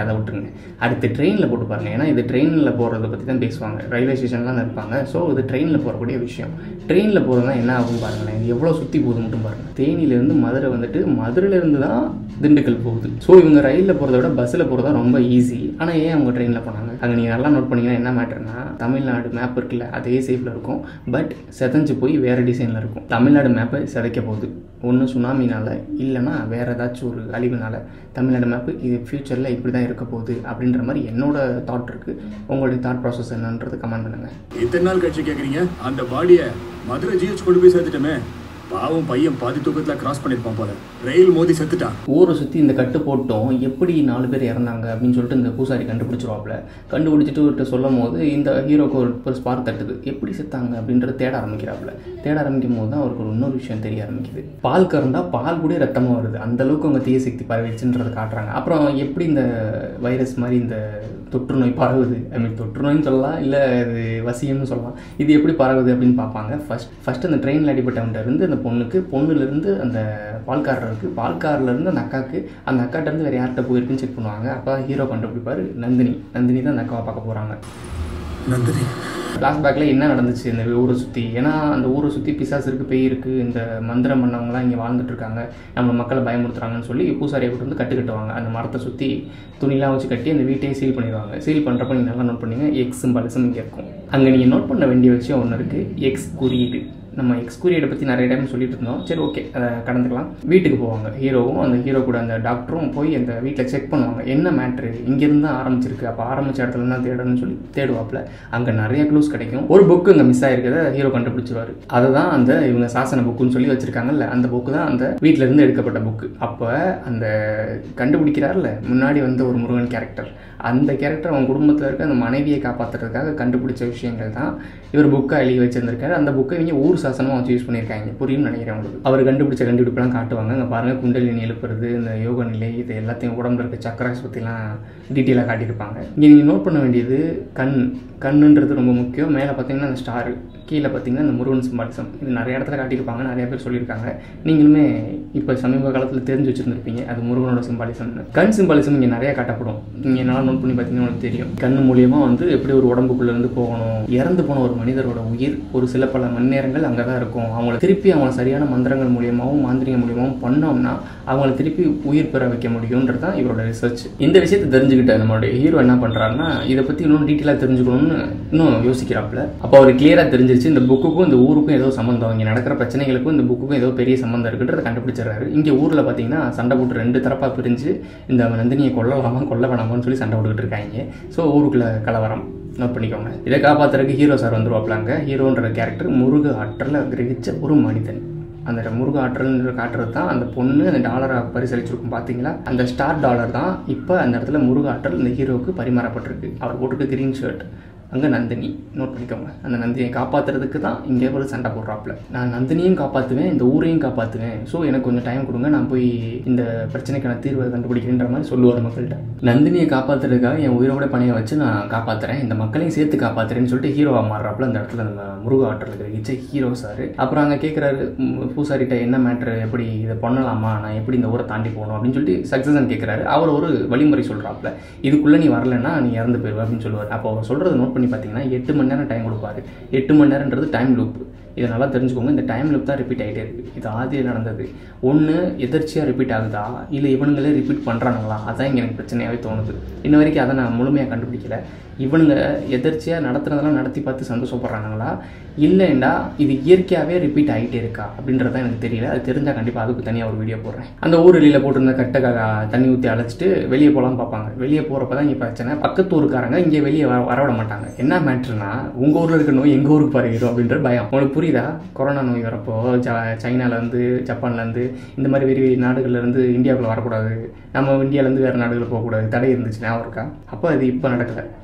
அதை விட்டுருங்க அடுத்து ட்ரெயினில் போட்டு பாருங்க ஏன்னா இது ட்ரெயினில் போகிறத பற்றி தான் பேசுவாங்க ரயில்வே ஸ்டேஷன்லாம் இருப்பாங்க ஸோ இது ட்ரெயினில் போகக்கூடிய விஷயம் ட்ரெயினில் போகிறதுனா என்ன ஆகும் பாருங்களேன் இது எவ்வளோ சுற்றி போகுது மட்டும் பாருங்கள் தேனியிலேருந்து மதுரை வந்துட்டு மதுரையிலேருந்து தான் திண்டுக்கல் போகுது ஸோ இவங்க ரயிலில் போகிறத விட பஸ்ஸில் போகிறதா ரொம்ப ஈஸி ஆனால் ஏன் அவங்க ட்ரெயினில் போனாங்க அங்கே நீங்கள் நல்லா நோட் பண்ணீங்கன்னா என்ன மேட்டர்னா தமிழ்நாடு மேப் இருக்குல்ல அதே சேஃபில் இருக்கும் பட் செதஞ்சு போய் வேறு டிசைனில் இருக்கும் தமிழ்நாடு மேப்பை சிதைக்க போகுது ஒன்று சுனாமினால இல்லைன்னா வேறு ஏதாச்சும் ஒரு அழிவுனால தமிழ்நாடு மேப்பு இது ஃப்யூச்சரில் இப்படி தான் இருக்க போகுது அப்படின்ற மாதிரி என்னோட தாட் இருக்குது உங்களுடைய தாட் ப்ராசஸ் என்னன்றது கமெண்ட் பண்ணுங்கள் இத்தனை நாள் கழிச்சு கேக்குறீங்க அந்த பாடிய மதுரை ஜிஹெச் கொண்டு போய் சேர்த்துட்டோமே பாவம் பையன் பாதி தூக்கத்துல கிராஸ் பண்ணிருப்பான் போல ரயில் மோதி செத்துட்டான் ஊரை சுற்றி இந்த கட்டு போட்டோம் எப்படி நாலு பேர் இறந்தாங்க அப்படின்னு சொல்லிட்டு இந்த பூசாரி கண்டுபிடிச்சிருவாப்புல கண்டுபிடிச்சிட்டு விட்டு சொல்லும் போது இந்த ஹீரோக்கு ஒரு ஒரு ஸ்பார்க் தட்டுது எப்படி செத்தாங்க அப்படின்றத தேட ஆரம்பிக்கிறாப்புல தேட ஆரம்பிக்கும் போது தான் அவருக்கு ஒரு இன்னொரு விஷயம் தெரிய ஆரம்பிக்குது பால் கறந்தா பால் கூட ரத்தமாக வருது அந்த அளவுக்கு அவங்க தீய சக்தி பரவிச்சுன்றதை காட்டுறாங்க அப்புறம் எப்படி இந்த வைரஸ் மாதிரி இந்த தொற்று நோய் பரவுது ஐ மீன் தொற்று நோய்னு சொல்லலாம் இல்லை இது வசியம்னு சொல்லலாம் இது எப்படி பரவுது அப்படின்னு பார்ப்பாங்க ஃபர்ஸ்ட் ஃபர்ஸ்ட் அந்த ட்ரெயினில் அடிபட்டவன்ட்ட இருந்து அந்த பொண்ணுக்கு பொண்ணுலேருந்து அந்த பால்காரருக்கு பால்காரிலேருந்து அந்த அக்காவுக்கு அந்த அக்காட்டேருந்து வேறு யார்கிட்ட போயிருக்குன்னு செக் பண்ணுவாங்க அப்போ ஹீரோ கண்டுபிடிப்பார் நந்தினி நந்தினி தான் அந்த அக்காவை பார்க்க போகிறாங்க நந்தினி ஃப்ளாஷ்பேக்கில் என்ன நடந்துச்சு இந்த ஊரை சுற்றி ஏன்னா அந்த ஊரை சுற்றி பிசாசு இருக்குது பேய் இருக்குது இந்த மந்திரம் பண்ணவங்களாம் இங்கே வாழ்ந்துட்டு இருக்காங்க நம்ம மக்களை பயமுறுத்துறாங்கன்னு சொல்லி பூசாரியை கூட்டு வந்து கட்டு கட்டுவாங்க அந்த மரத்தை சுற்றி துணிலாம் வச்சு கட்டி அந்த வீட்டையே சீல் பண்ணிடுவாங்க சீல் பண்ணுறப்ப நீங்கள் நல்லா நோட் பண்ணீங்க எக்ஸ் சிம்பாலிசம் இங்கே இருக்கும் அங்கே நீங்கள் நோட் பண்ண வேண்டிய விஷயம் ஒன்று இருக்குது எக்ஸ் குறியீடு நம்ம எக்ஸ் குறியீடை பற்றி நிறைய டைம் சொல்லிட்டு இருந்தோம் சரி ஓகே அதை கடந்துக்கலாம் வீட்டுக்கு போவாங்க ஹீரோவும் அந்த ஹீரோ கூட அந்த டாக்டரும் போய் அந்த வீட்டில் செக் பண்ணுவாங்க என்ன மேட்ரு இங்கேருந்து தான் ஆரம்பிச்சிருக்கு அப்போ ஆரம்பிச்ச இடத்துல தான் தேடணும்னு சொல்லி தேடுவாப்பில் அங்கே நிறைய க்ளூஸ் கிடைக்கும் ஒரு புக்கு இங்கே மிஸ் ஆயிருக்கிறத ஹீரோ கண்டுபிடிச்சிருவாரு அதை தான் அந்த இவங்க சாசன புக்குன்னு சொல்லி வச்சிருக்காங்கல்ல அந்த புக்கு தான் அந்த வீட்ல இருந்து எடுக்கப்பட்ட புக்கு அப்போ அந்த கண்டுபிடிக்கிறார்ல முன்னாடி வந்த ஒரு முருகன் கேரக்டர் அந்த கேரக்டர் அவங்க குடும்பத்தில் இருக்க அந்த மனைவியை காப்பாற்றுறதுக்காக கண்டுபிடிச்ச விஷயங்கள் தான் இவர் புக்காக எழுதி வச்சிருந்திருக்காரு அந்த புக்கை இவங்க ஊர் சாசனமாக வச்சு யூஸ் பண்ணியிருக்காங்க புரியும்னு நினைக்கிறேன் உங்களுக்கு அவர் கண்டுபிடிச்ச கண்டுபிடிப்பெல்லாம் காட்டுவாங்க அங்கே பாருங்கள் குண்டலினி எழுப்புறது இந்த யோக நிலை இது எல்லாத்தையும் உடம்புல இருக்க சக்கராஸ் பற்றிலாம் டீட்டெயிலாக காட்டியிருப்பாங்க இங்கே நீங்கள் நோட் பண்ண வேண்டியது கண் கண்ணுன்றது ரொம்ப முக்கியம் மேலே பார்த்தீங்கன்னா அந்த ஸ்டாரு கீழே பார்த்தீங்கன்னா இந்த முருகன் சிம்பாலிசம் இது நிறைய இடத்துல காட்டியிருப்பாங்க நிறைய பேர் சொல்லியிருக்காங்க நீங்களுமே இப்போ சமீப காலத்தில் தெரிஞ்சு வச்சுருந்துருப்பீங்க அது முருகனோட சிம்பாலிசம்னு கண் சிம்பாலிசம் இங்கே நிறைய காட்டப்படும் நீங்கள் என்னால் நோட் பண்ணி பார்த்தீங்கன்னா உங்களுக்கு தெரியும் கண் மூலியமாக வந்து எப்படி ஒரு உடம்புக்குள்ள இருந்து போகணும் இறந்து போன ஒரு மனிதரோட உயிர் ஒரு சில பல மணி நேரங்கள் அங்கே தான் இருக்கும் அவங்கள திருப்பி அவங்கள சரியான மந்திரங்கள் மூலியமாகவும் மாந்திரிகம் மூலியமாகவும் பண்ணோம்னா அவங்கள திருப்பி உயிர் பெற வைக்க முடியுன்றது தான் இவரோட ரிசர்ச் இந்த விஷயத்தை தெரிஞ்சுக்கிட்ட நம்மளுடைய ஹீரோ என்ன பண்ணுறாருன்னா இதை பற்றி இன்னும் டீட்டெயிலாக தெரிஞ்சுக்கணும்னு இன்னும் யோசிக்கிறாப்புல அப்போ அவர் கிளியராக தெரிஞ்சிருச்சு இந்த புக்குக்கும் இந்த ஊருக்கும் ஏதோ சம்மந்தம் இங்கே நடக்கிற பிரச்சனைகளுக்கும் இந்த புக்குக்கும் ஏதோ பெரிய சம்மந்தம் இருக்குன்றதை கண்டுபிடிச்சிடுறாரு இங்கே ஊரில் பார்த்தீங்கன்னா சண்டை போட்டு ரெண்டு தரப்பாக பிரிஞ்சு இந்த நந்தினியை கொல்லலாமா கொல்ல வேணாமான்னு சொல்லி சண்டை போட்டுக்கிட்டு இருக்காங்க ஸோ ஊருக்குள்ள கலவரம் நோட் பண்ணிக்கோங்க இதை காப்பாத்துறதுக்கு ஹீரோ சார் வந்துருவாப்லாங்க ஹீரோன்ற கேரக்டர் முருக ஆற்றல கிரகிச்ச ஒரு மனிதன் அந்த முருக ஆற்றல்ன்ற காட்டுறது தான் அந்த பொண்ணு அந்த டாலரை பரிசளிச்சிருக்கும் பார்த்தீங்களா அந்த ஸ்டார் டாலர் தான் இப்போ அந்த இடத்துல முருக ஆற்றல் இந்த ஹீரோவுக்கு பரிமாறப்பட்டிருக்கு அவர் போட்டிருக்க கிரீன் ஷர்ட் அங்கே நந்தினி நோட் பண்ணிக்கோங்க அந்த நந்தினியை காப்பாற்றுறதுக்கு தான் இங்கே ஒரு சண்டை போடுறாப்புல நான் நந்தினியும் காப்பாற்றுவேன் இந்த ஊரையும் காப்பாற்றுவேன் ஸோ எனக்கு கொஞ்சம் டைம் கொடுங்க நான் போய் இந்த பிரச்சனைக்கான தீர்வை கண்டுபிடிக்கிறேன்ற மாதிரி சொல்லுவார் மக்கள்கிட்ட நந்தினியை காப்பாற்றுறதுக்காக என் உயிரோட பணியை வச்சு நான் காப்பாற்றுறேன் இந்த மக்களையும் சேர்த்து காப்பாற்றுறேன்னு சொல்லிட்டு ஹீரோவாக மாறுறாப்புல அந்த இடத்துல நம்ம முருக ஆற்றல் கிரகிச்ச ஹீரோ சார் அப்புறம் அங்கே கேட்குறாரு பூசாரிட்ட என்ன மேட்ரு எப்படி இதை பண்ணலாமா நான் எப்படி இந்த ஊரை தாண்டி போகணும் அப்படின்னு சொல்லிட்டு சக்ஸஸன் கேட்குறாரு அவர் ஒரு வழிமுறை சொல்கிறாப்புல இதுக்குள்ளே நீ வரலன்னா நீ இறந்து போயிடுவ அப்படின்னு சொல்லுவார் அப்போ அவர் சொல்கிறத நோட் பண்ணி பார்த்தீங்கன்னா எட்டு மணி நேரம் டைம் கொடுப்பாரு எட்டு மணி நேரம்ன்றது டைம் லூப் இதை நல்லா தெரிஞ்சுக்கோங்க இந்த டைம் லூப் தான் ரிப்பீட் ஆகிட்டே இருக்குது இது ஆதியில் நடந்தது ஒன்று எதர்ச்சியாக ரிப்பீட் ஆகுதா இல்லை இவனுங்களே ரிப்பீட் பண்ணுறானுங்களா அதான் இங்கே எனக்கு பிரச்சனையாகவே தோணுது இன்ன வரைக்கும் அதை நான் முழுமையாக கண்டுபிடிக்கல இவனுங்க எதர்ச்சியாக நடத்துனதெல்லாம் நடத்தி பார்த்து சந்தோஷப்படுறானுங்களா இல்லைண்டா இது இயற்கையாகவே ரிப்பீட் ஆகிட்டே இருக்கா அப்படின்றது தான் எனக்கு தெரியல அது தெரிஞ்சால் கண்டிப்பாக அதுக்கு தனியாக ஒரு வீடியோ போடுறேன் அந்த ஊர் வெளியில் போட்டிருந்த கட்டை க- தண்ணி ஊற்றி அழைச்சிட்டு வெளியே போகலாம் பார்ப்பாங்க வெளியே போகிறப்ப தான் இங்கே பிரச்சனை பக்கத்து ஊருக்காரங்க இங்கே வெளியே வர வரவிட மாட்டாங்க என்ன மேட்ருனா உங்கள் ஊரில் இருக்க நோய் எங்கள் ஊருக்கு பரவிடும் அப்படின்ற பயம் உங்களுக்கு புரியுதா கொரோனா நோய் வரப்போ ஜ சைனாலேருந்து ஜப்பான்லேருந்து இந்த மாதிரி வெறி வெறி நாடுகள்லேருந்து இந்தியாவுக்குள்ள வரக்கூடாது நம்ம இந்தியாவிலேருந்து வேறு நாடுகளுக்கு போகக்கூடாது தடை இருந்துச்சு ஞாபகம் இருக்கா அப்போ அது இப்போ நடக்கல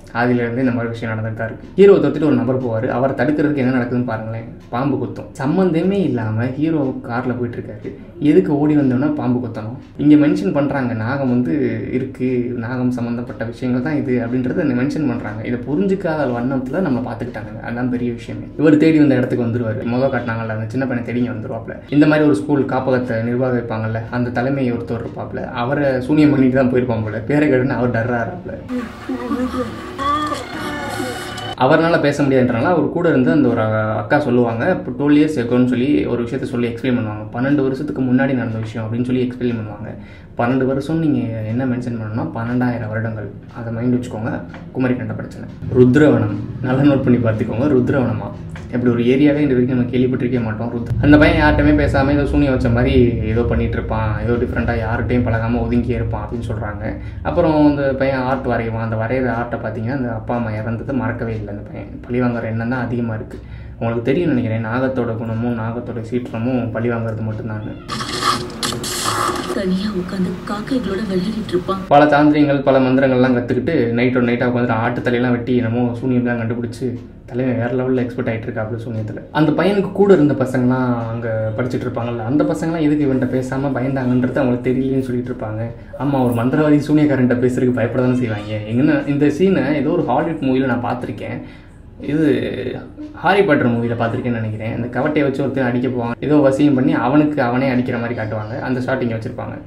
அதுலேருந்து இந்த மாதிரி விஷயம் நடந்துட்டு தான் இருக்குது ஹீரோ தொத்துட்டு ஒரு நபர் போவார் அவரை தடுக்கிறதுக்கு என்ன நடக்குதுன்னு பாருங்களேன் பாம்பு குத்தும் சம்மந்தமே இல்லாமல் ஹீரோ காரில் போயிட்டு இருக்காரு எதுக்கு ஓடி வந்தோம்னா பாம்பு குத்தணும் இங்கே மென்ஷன் பண்ணுறாங்க நாகம் வந்து இருக்குது நாகம் சம்மந்தப்பட்ட விஷயங்கள் தான் இது அப்படின்றத மென்ஷன் பண்ணுறாங்க இதை புரிஞ்சுக்காத வண்ணத்தில் நம்ம பார்த்துக்கிட்டாங்க அதுதான் பெரிய விஷயமே இவர் தேடி வந்த இடத்துக்கு வந்துருவார் முத காட்டினாங்கல்ல அந்த சின்ன பையனை தேடி வந்துருவாப்ல இந்த மாதிரி ஒரு ஸ்கூல் காப்பகத்தை நிர்வாகம் வைப்பாங்கல்ல அந்த தலைமை ஒருத்தர் இருப்பாப்ல அவரை சூனியம் பண்ணிட்டு தான் போயிருப்பாங்க போல பேரை கேட்டுன்னு அவர் டர்றாருப்ல அவரால் பேச முடியாதுன்றனால அவர் கூட இருந்து அந்த ஒரு அக்கா சொல்லுவாங்க இப்போ டுவெல் இயர்ஸ் எக்கோன்னு சொல்லி ஒரு விஷயத்த சொல்லி எக்ஸ்பிளைன் பண்ணுவாங்க பன்னெண்டு வருஷத்துக்கு முன்னாடி நடந்த விஷயம் அப்படின்னு சொல்லி எக்ஸ்பிளைன் பண்ணுவாங்க பன்னெண்டு வருஷம் நீங்கள் என்ன மென்ஷன் பண்ணணும்னா பன்னெண்டாயிரம் வருடங்கள் அதை மைண்ட் வச்சுக்கோங்க குமரி கண்ட பிரச்சனை ருத்ரவனம் நல்லா நோட் பண்ணி பார்த்துக்கோங்க ருத்ரவனமா இப்படி ஒரு ஏரியாவே இந்த வரைக்கும் நம்ம கேள்விப்பட்டிருக்கே மாட்டோம் ருத் அந்த பையன் யார்கிட்டயுமே பேசாமல் ஏதோ சூனியம் வச்ச மாதிரி ஏதோ பண்ணிட்டு இருப்பான் ஏதோ டிஃப்ரெண்ட்டாக யார்கிட்டையும் பழகாமல் ஒதுங்கியே இருப்பான் அப்படின்னு சொல்கிறாங்க அப்புறம் அந்த பையன் ஆர்ட் வரைவான் அந்த வரைகிற ஆர்ட்டை பார்த்தீங்கன்னா அந்த அப்பா அம்மா இறந்தது மறக்கவே இல்லை அந்த பையன் பழி வாங்குற எண்ணம் தான் அதிகமாக இருக்குது உங்களுக்கு தெரியும் நினைக்கிறேன் நாகத்தோட குணமும் நாகத்தோட சீற்றமும் பழி வாங்குறது மட்டும்தான் தனியா உட்காந்து காக்கைகளோட விளையாடிட்டு இருப்பான் பல தாந்திரியங்கள் பல மந்திரங்கள்லாம் கற்றுக்கிட்டு நைட்டோட நைட்டாக உட்காந்துட்டு ஆட்டு தலையெல்லாம் வெட்டி என்னமோ சூனியம்லாம் கண்டுபிடிச்சி தலைவன் வேறு லெவலில் எக்ஸ்பர்ட் ஆகிட்டு இருக்கா அப்படி சூனியத்தில் அந்த பையனுக்கு கூட இருந்த பசங்களாம் அங்கே படிச்சுட்டு இருப்பாங்கல்ல அந்த பசங்களாம் எதுக்கு இவன்ட்ட பேசாமல் பயந்தாங்கன்றது அவங்களுக்கு தெரியலன்னு சொல்லிட்டு இருப்பாங்க ஆமாம் ஒரு மந்திரவாதி சூனியக்காரன்ட்ட பேசுறதுக்கு பயப்பட தானே செய்வாங்க எங்கன்னா இந்த சீனை ஏதோ ஒரு ஹாலிவுட் மூவியில் நான் பார்த்துருக்கேன் இது ஹாரி பாட்டர் மூவியில் பார்த்துருக்கேன்னு நினைக்கிறேன் அந்த கவட்டையை வச்சு ஒருத்தர் அடிக்க போவாங்க ஏதோ வசியம் பண்ணி அவனுக்கு அவனே அடிக்கிற மாதிரி காட்டுவாங்க அந்த ஷாட்டிங்கை வச்சுருப்பாங்க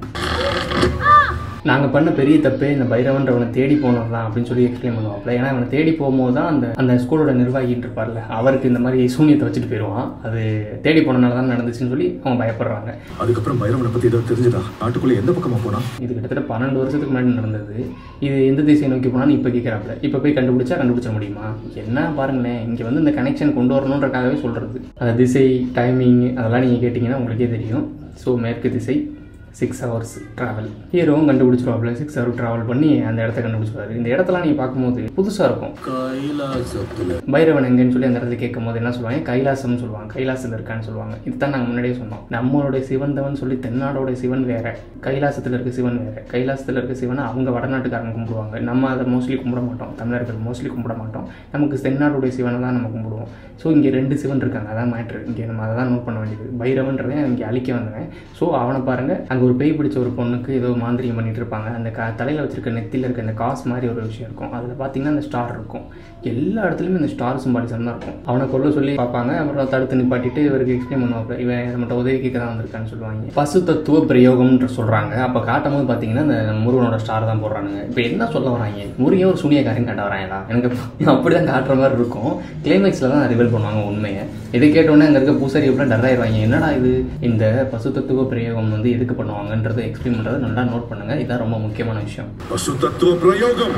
நாங்கள் பண்ண பெரிய தப்பே இந்த பைரவன்றவனை தேடி போனது தான் அப்படின்னு சொல்லி எக்ஸ்பிளைன் பண்ணுவாப்ல ஏன்னா அவனை தேடி போகும்போது தான் அந்த அந்த ஸ்கூலோட நிர்வாகின்னு இருப்பார்ல அவருக்கு இந்த மாதிரி சூனியத்தை வச்சுட்டு போயிடுவான் அது தேடி போனனால தான் நடந்துச்சுன்னு சொல்லி அவங்க பயப்படுறாங்க அதுக்கப்புறம் பைரவனை பத்தி ஏதாவது தெரிஞ்சுதா நாட்டுக்குள்ள எந்த பக்கமா போனா இது கிட்டத்தட்ட பன்னெண்டு வருஷத்துக்கு முன்னாடி நடந்தது இது எந்த திசையை நோக்கி போனான்னு இப்போ கேட்குறாப்புல இப்போ போய் கண்டுபிடிச்சா கண்டுபிடிச்ச முடியுமா என்ன பாருங்களேன் இங்கே வந்து இந்த கனெக்ஷன் கொண்டு வரணுன்றக்காகவே சொல்கிறது அந்த திசை டைமிங் அதெல்லாம் நீங்கள் கேட்டிங்கன்னா உங்களுக்கே தெரியும் ஸோ மேற்கு திசை சிக்ஸ் ஹவர்ஸ் ட்ராவல் ஹீரோவும் கண்டுபிடிச்சிருவாப்புல சிக்ஸ் ஹவர் ட்ராவல் பண்ணி அந்த இடத்த கண்டுபிடிச்சிருவாரு இந்த இடத்தெல்லாம் நீங்கள் பார்க்கும்போது புதுசாக இருக்கும் கைலாசத்துல பைரவன் எங்கன்னு சொல்லி அந்த இடத்துல கேட்கும் போது என்ன சொல்லுவாங்க கைலாசம்னு சொல்லுவாங்க கைலாசத்தில் இருக்கான்னு சொல்லுவாங்க இதுதான் நாங்கள் முன்னாடியே சொன்னோம் நம்மளுடைய சிவந்தவன் சொல்லி தென்னாடோட சிவன் வேற கைலாசத்தில் இருக்க சிவன் வேற கைலாசத்தில் இருக்க சிவனை அவங்க வடநாட்டுக்காரங்க கும்பிடுவாங்க நம்ம அதை மோஸ்ட்லி கும்பிட மாட்டோம் தமிழர்கள் மோஸ்ட்லி கும்பிட மாட்டோம் நமக்கு தென்னாடுடைய சிவனை தான் நம்ம கும்பிடுவோம் ஸோ இங்கே ரெண்டு சிவன் இருக்காங்க அதான் மேட்ரு இங்கே நம்ம அதை தான் நோட் பண்ண வேண்டியது பைரவன்றவன் இங்கே அழிக்க வந்தவன் ஸோ அவனை பாருங்க அங்கே ஒரு பேய் பிடிச்ச ஒரு பொண்ணுக்கு ஏதோ மாந்திரியம் பண்ணிட்டு இருப்பாங்க அந்த க தலையில் வச்சிருக்க நெத்தியில் இருக்க அந்த காசு மாதிரி ஒரு விஷயம் இருக்கும் அதில் பார்த்தீங்கன்னா அந்த ஸ்டார் இருக்கும் எல்லா இடத்துலையுமே இந்த ஸ்டார் சிம்பாலிசம் தான் இருக்கும் அவனை கொல்ல சொல்லி பார்ப்பாங்க அப்புறம் தடுத்து நிப்பாட்டிட்டு இவருக்கு எக்ஸ்பிளைன் பண்ணுவாங்க இவன் நம்மகிட்ட உதவி கேட்க தான் வந்திருக்கான்னு சொல்லுவாங்க பசு தத்துவ பிரயோகம்ன்ற சொல்கிறாங்க அப்போ காட்டும் போது பார்த்தீங்கன்னா அந்த முருகனோட ஸ்டார் தான் போடுறாங்க இப்போ என்ன சொல்ல வராங்க முருகன் ஒரு சூனியக்காரன் காட்ட வராங்களா எனக்கு அப்படி தான் காட்டுற மாதிரி இருக்கும் கிளைமேக்ஸில் தான் ரிவீல் பண்ணுவாங்க உண்மையை இதை கேட்டோன்னே அங்கே இருக்க பூசாரி எப்படிலாம் டர்ராயிருவாங்க என்னடா இது இந்த பசு தத்துவ பிரயோகம் வந்து எதுக்கு பண்ணுவாங்கன்றதை எக்ஸ்பிளைன் பண்ணுறதை நல்லா நோட் பண்ணுங்கள் இதுதான் ரொம்ப முக்கியமான விஷயம் பசு தத்துவ பிரயோகம்